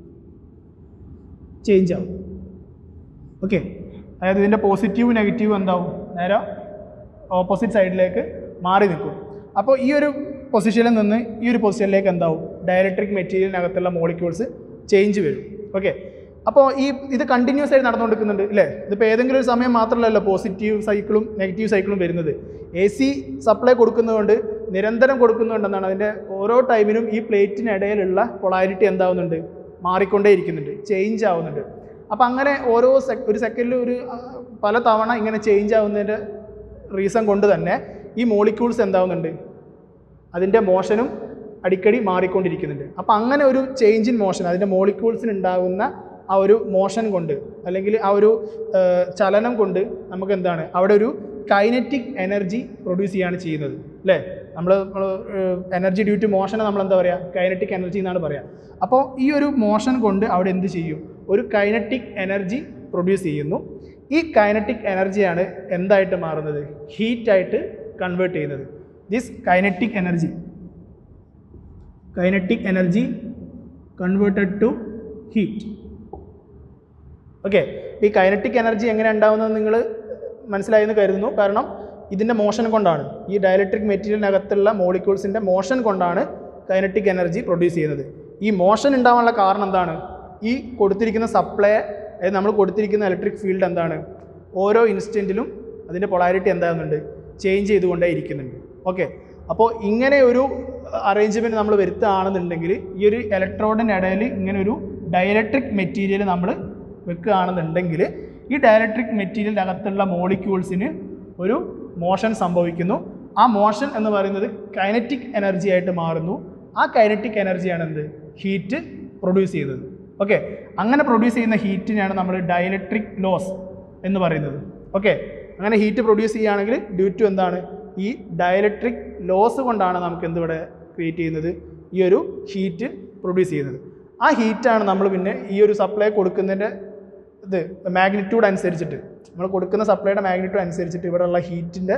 ചേഞ്ച് ആവും ഓക്കെ അതായത് ഇതിൻ്റെ പോസിറ്റീവ് നെഗറ്റീവ് എന്താവും നേരെ ഓപ്പോസിറ്റ് സൈഡിലേക്ക് മാറി നിൽക്കും അപ്പോൾ ഈ ഒരു പൊസിഷനിൽ നിന്ന് ഈ ഒരു പൊസിഷനിലേക്ക് എന്താവും ഡയലക്ട്രിക് മെറ്റീരിയലിനകത്തുള്ള മോളിക്യൂൾസ് ചേഞ്ച് വരും ഓക്കെ അപ്പോൾ ഈ ഇത് കണ്ടിന്യൂസ് ആയിട്ട് നടന്നുകൊണ്ടിരിക്കുന്നുണ്ട് അല്ലേ ഇതിപ്പോൾ ഏതെങ്കിലും ഒരു സമയം മാത്രമല്ലല്ലോ പോസിറ്റീവ് സൈക്കിളും നെഗറ്റീവ് സൈക്കിളും വരുന്നത് എ സി സപ്ലൈ കൊടുക്കുന്നതുകൊണ്ട് നിരന്തരം കൊടുക്കുന്നതുകൊണ്ടെന്നാണ് അതിൻ്റെ ഓരോ ടൈമിനും ഈ പ്ലേറ്റിനിടയിലുള്ള പൊളാരിറ്റി എന്താവുന്നുണ്ട് മാറിക്കൊണ്ടേയിരിക്കുന്നുണ്ട് ചേഞ്ച് ആവുന്നുണ്ട് അപ്പോൾ അങ്ങനെ ഓരോ സെക് ഒരു സെക്കൻഡിൽ ഒരു ആ, പല തവണ ഇങ്ങനെ ചേഞ്ച് ആവുന്നതിൻ്റെ റീസൺ കൊണ്ട് തന്നെ ഈ മോളിക്യൂൾസ് എന്താവുന്നുണ്ട് അതിൻ്റെ മോഷനും അടിക്കടി മാറിക്കൊണ്ടിരിക്കുന്നുണ്ട് അപ്പോൾ അങ്ങനെ ഒരു ചേഞ്ച് ഇൻ മോഷൻ അതിൻ്റെ മോളിക്യൂൾസിന് ഉണ്ടാകുന്ന ആ ഒരു മോഷൻ കൊണ്ട് അല്ലെങ്കിൽ ആ ഒരു ആ, ചലനം കൊണ്ട് നമുക്ക് എന്താണ് അവിടെ ഒരു കൈനറ്റിക് എനർജി പ്രൊഡ്യൂസ് ചെയ്യാണ് ചെയ്യുന്നത് അല്ലേ നമ്മൾ നമ്മൾ എനർജി ഡ്യൂ ടു മോഷനെ നമ്മൾ എന്താ പറയുക കൈനറ്റിക് എനർജി എന്നാണ് പറയുക അപ്പോൾ ഈ ഒരു മോഷൻ കൊണ്ട് അവിടെ എന്ത് ചെയ്യും ഒരു കൈനറ്റിക് എനർജി പ്രൊഡ്യൂസ് ചെയ്യുന്നു ഈ കൈനറ്റിക് എനർജിയാണ് എന്തായിട്ട് മാറുന്നത് ഹീറ്റായിട്ട് കൺവേർട്ട് ചെയ്യുന്നത് this kinetic energy kinetic energy converted to heat okay ഈ കൈനറ്റിക് എനർജി എങ്ങനെ ഉണ്ടാവുന്നത് നിങ്ങൾ മനസ്സിലായെന്ന് കരുതുന്നു കാരണം ഇതിൻ്റെ മോഷൻ കൊണ്ടാണ് ഈ ഡയലക്ട്രിക് മെറ്റീരിയലിനകത്തുള്ള മോളിക്യൂൾസിൻ്റെ മോഷൻ കൊണ്ടാണ് കൈനറ്റിക് എനർജി പ്രൊഡ്യൂസ് ചെയ്യുന്നത് ഈ മോഷൻ ഉണ്ടാവാനുള്ള കാരണം എന്താണ് ഈ കൊടുത്തിരിക്കുന്ന സപ്ലൈ അതായത് നമ്മൾ കൊടുത്തിരിക്കുന്ന ഇലക്ട്രിക് ഫീൽഡ് എന്താണ് ഓരോ ഇൻസ്റ്റൻറ്റിലും അതിൻ്റെ പൊളാരിറ്റി എന്താകുന്നുണ്ട് ചേഞ്ച് ചെയ്തുകൊണ്ടേ ഇരിക്കുന്നുണ്ട് ഓക്കെ അപ്പോൾ ഇങ്ങനെ ഒരു അറേഞ്ച്മെൻറ്റ് നമ്മൾ വരുത്തുകയാണെന്നുണ്ടെങ്കിൽ ഈ ഒരു ഇലക്ട്രോഡിൻ്റെ ഇടയിൽ ഇങ്ങനെ ഒരു ഡയലക്ട്രിക് മെറ്റീരിയൽ നമ്മൾ വെക്കുകയാണെന്നുണ്ടെങ്കിൽ ഈ ഡയലക്ട്രിക് മെറ്റീരിയലിൻ്റെ അകത്തുള്ള മോളിക്യൂൾസിന് ഒരു മോഷൻ സംഭവിക്കുന്നു ആ മോഷൻ എന്ന് പറയുന്നത് കൈനറ്റിക് എനർജി ആയിട്ട് മാറുന്നു ആ കൈനറ്റിക് എനർജിയാണ് എന്ത് ഹീറ്റ് പ്രൊഡ്യൂസ് ചെയ്യുന്നത് ഓക്കെ അങ്ങനെ പ്രൊഡ്യൂസ് ചെയ്യുന്ന ഹീറ്റിനെയാണ് നമ്മൾ ഡയലക്ട്രിക് ലോസ് എന്ന് പറയുന്നത് ഓക്കെ അങ്ങനെ ഹീറ്റ് പ്രൊഡ്യൂസ് ചെയ്യുകയാണെങ്കിൽ ഡ്യൂ ടു എന്താണ് ഈ ഡയലക്ട്രിക് ലോസ് കൊണ്ടാണ് നമുക്ക് എന്തിവിടെ ക്രിയേറ്റ് ചെയ്യുന്നത് ഈ ഒരു ഹീറ്റ് പ്രൊഡ്യൂസ് ചെയ്യുന്നത് ആ ഹീറ്റാണ് നമ്മൾ പിന്നെ ഈ ഒരു സപ്ലൈ കൊടുക്കുന്നതിൻ്റെ ഇത് മാഗ്നിറ്റ്യൂഡ് അനുസരിച്ചിട്ട് നമ്മൾ കൊടുക്കുന്ന സപ്ലൈയുടെ മാഗ്നിറ്റ്യൂഡ് അനുസരിച്ചിട്ട് ഇവിടെയുള്ള ഹീറ്റിൻ്റെ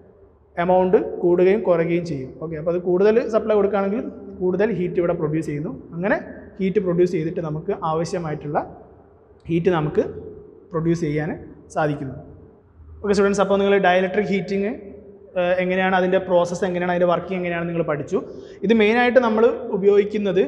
എമൗണ്ട് കൂടുകയും കുറയുകയും ചെയ്യും ഓക്കെ അപ്പോൾ അത് കൂടുതൽ സപ്ലൈ കൊടുക്കുകയാണെങ്കിൽ കൂടുതൽ ഹീറ്റ് ഇവിടെ പ്രൊഡ്യൂസ് ചെയ്യുന്നു അങ്ങനെ ഹീറ്റ് പ്രൊഡ്യൂസ് ചെയ്തിട്ട് നമുക്ക് ആവശ്യമായിട്ടുള്ള ഹീറ്റ് നമുക്ക് പ്രൊഡ്യൂസ് ചെയ്യാൻ സാധിക്കുന്നു ഓക്കെ സ്റ്റുഡൻസ് അപ്പോൾ നിങ്ങൾ ഡയലക്ട്രിക് ഹീറ്റിംഗ് എങ്ങനെയാണ് അതിൻ്റെ പ്രോസസ്സ് എങ്ങനെയാണ് അതിൻ്റെ വർക്കിംഗ് എങ്ങനെയാണ് നിങ്ങൾ പഠിച്ചു ഇത് മെയിനായിട്ട് നമ്മൾ ഉപയോഗിക്കുന്നത്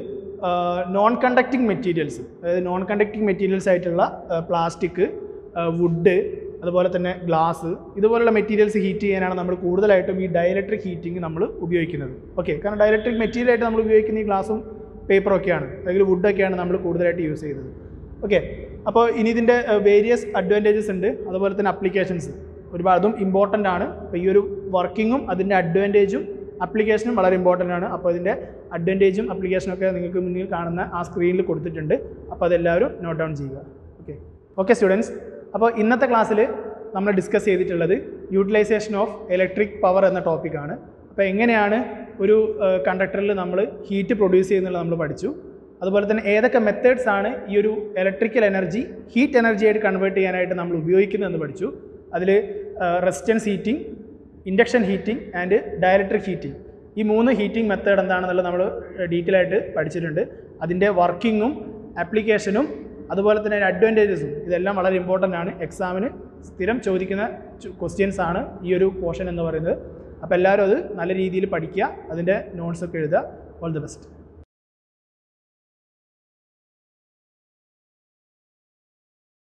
നോൺ കണ്ടക്റ്റിംഗ് മെറ്റീരിയൽസ് അതായത് നോൺ കണ്ടക്റ്റിംഗ് മെറ്റീരിയൽസ് ആയിട്ടുള്ള പ്ലാസ്റ്റിക് വുഡ് അതുപോലെ തന്നെ ഗ്ലാസ് ഇതുപോലുള്ള മെറ്റീരിയൽസ് ഹീറ്റ് ചെയ്യാനാണ് നമ്മൾ കൂടുതലായിട്ടും ഈ ഡയലക്ട്രിക് ഹീറ്റിംഗ് നമ്മൾ ഉപയോഗിക്കുന്നത് ഓക്കെ കാരണം ഡയലക്ട്രിക് മെറ്റീരിയൽ ആയിട്ട് നമ്മൾ ഉപയോഗിക്കുന്ന ഈ ഗ്ലാസും പേപ്പറും ഒക്കെയാണ് അല്ലെങ്കിൽ വുഡൊക്കെയാണ് നമ്മൾ കൂടുതലായിട്ട് യൂസ് ചെയ്യുന്നത് ഓക്കെ അപ്പോൾ ഇനി ഇതിൻ്റെ വേരിയസ് അഡ്വാൻറ്റേജസ് ഉണ്ട് അതുപോലെ തന്നെ അപ്ലിക്കേഷൻസ് ഒരുപാട് അതും ഇമ്പോർട്ടൻ്റ് ആണ് അപ്പോൾ ഈ ഒരു വർക്കിങ്ങും അതിൻ്റെ അഡ്വാൻറ്റേജും അപ്ലിക്കേഷനും വളരെ ഇമ്പോർട്ടൻ്റ് ആണ് അപ്പോൾ ഇതിൻ്റെ അഡ്വാൻറ്റേജും അപ്ലിക്കേഷനും ഒക്കെ നിങ്ങൾക്ക് മുന്നിൽ കാണുന്ന ആ സ്ക്രീനിൽ കൊടുത്തിട്ടുണ്ട് അപ്പോൾ അതെല്ലാവരും നോട്ട് ഡൗൺ ചെയ്യുക ഓക്കെ ഓക്കെ സ്റ്റുഡൻസ് അപ്പോൾ ഇന്നത്തെ ക്ലാസ്സിൽ നമ്മൾ ഡിസ്കസ് ചെയ്തിട്ടുള്ളത് യൂട്ടിലൈസേഷൻ ഓഫ് ഇലക്ട്രിക് പവർ എന്ന ടോപ്പിക്കാണ് അപ്പോൾ എങ്ങനെയാണ് ഒരു കണ്ടക്ടറിൽ നമ്മൾ ഹീറ്റ് പ്രൊഡ്യൂസ് ചെയ്യുന്നുള്ളത് നമ്മൾ പഠിച്ചു അതുപോലെ തന്നെ ഏതൊക്കെ മെത്തേഡ്സ് ആണ് ഈ ഒരു ഇലക്ട്രിക്കൽ എനർജി ഹീറ്റ് എനർജി ആയിട്ട് കൺവേർട്ട് ചെയ്യാനായിട്ട് നമ്മൾ ഉപയോഗിക്കുന്നതെന്ന് പഠിച്ചു അതിൽ resistance heating induction heating and dielectric heating ഈ മൂന്ന് ഹീറ്റിംഗ് മെത്തേഡ് എന്താണെന്നുള്ളത് നമ്മൾ ഡീറ്റെയിൽ ആയിട്ട് പഠിച്ചിട്ടുണ്ട് അതിൻ്റെ വർക്കിങ്ങും ആപ്ലിക്കേഷനും അതുപോലെ തന്നെ അഡ്വാൻറ്റേജസും ഇതെല്ലാം വളരെ ഇമ്പോർട്ടൻ്റ് ആണ് എക്സാമിന് സ്ഥിരം ചോദിക്കുന്ന ക്വസ്റ്റ്യൻസ് ആണ് ഈ ഒരു പോർഷൻ എന്ന് പറയുന്നത് അപ്പോൾ എല്ലാവരും അത് നല്ല രീതിയിൽ പഠിക്കുക അതിൻ്റെ നോട്ട്സൊക്കെ എഴുതുക ഓൾ ദി ബെസ്റ്റ്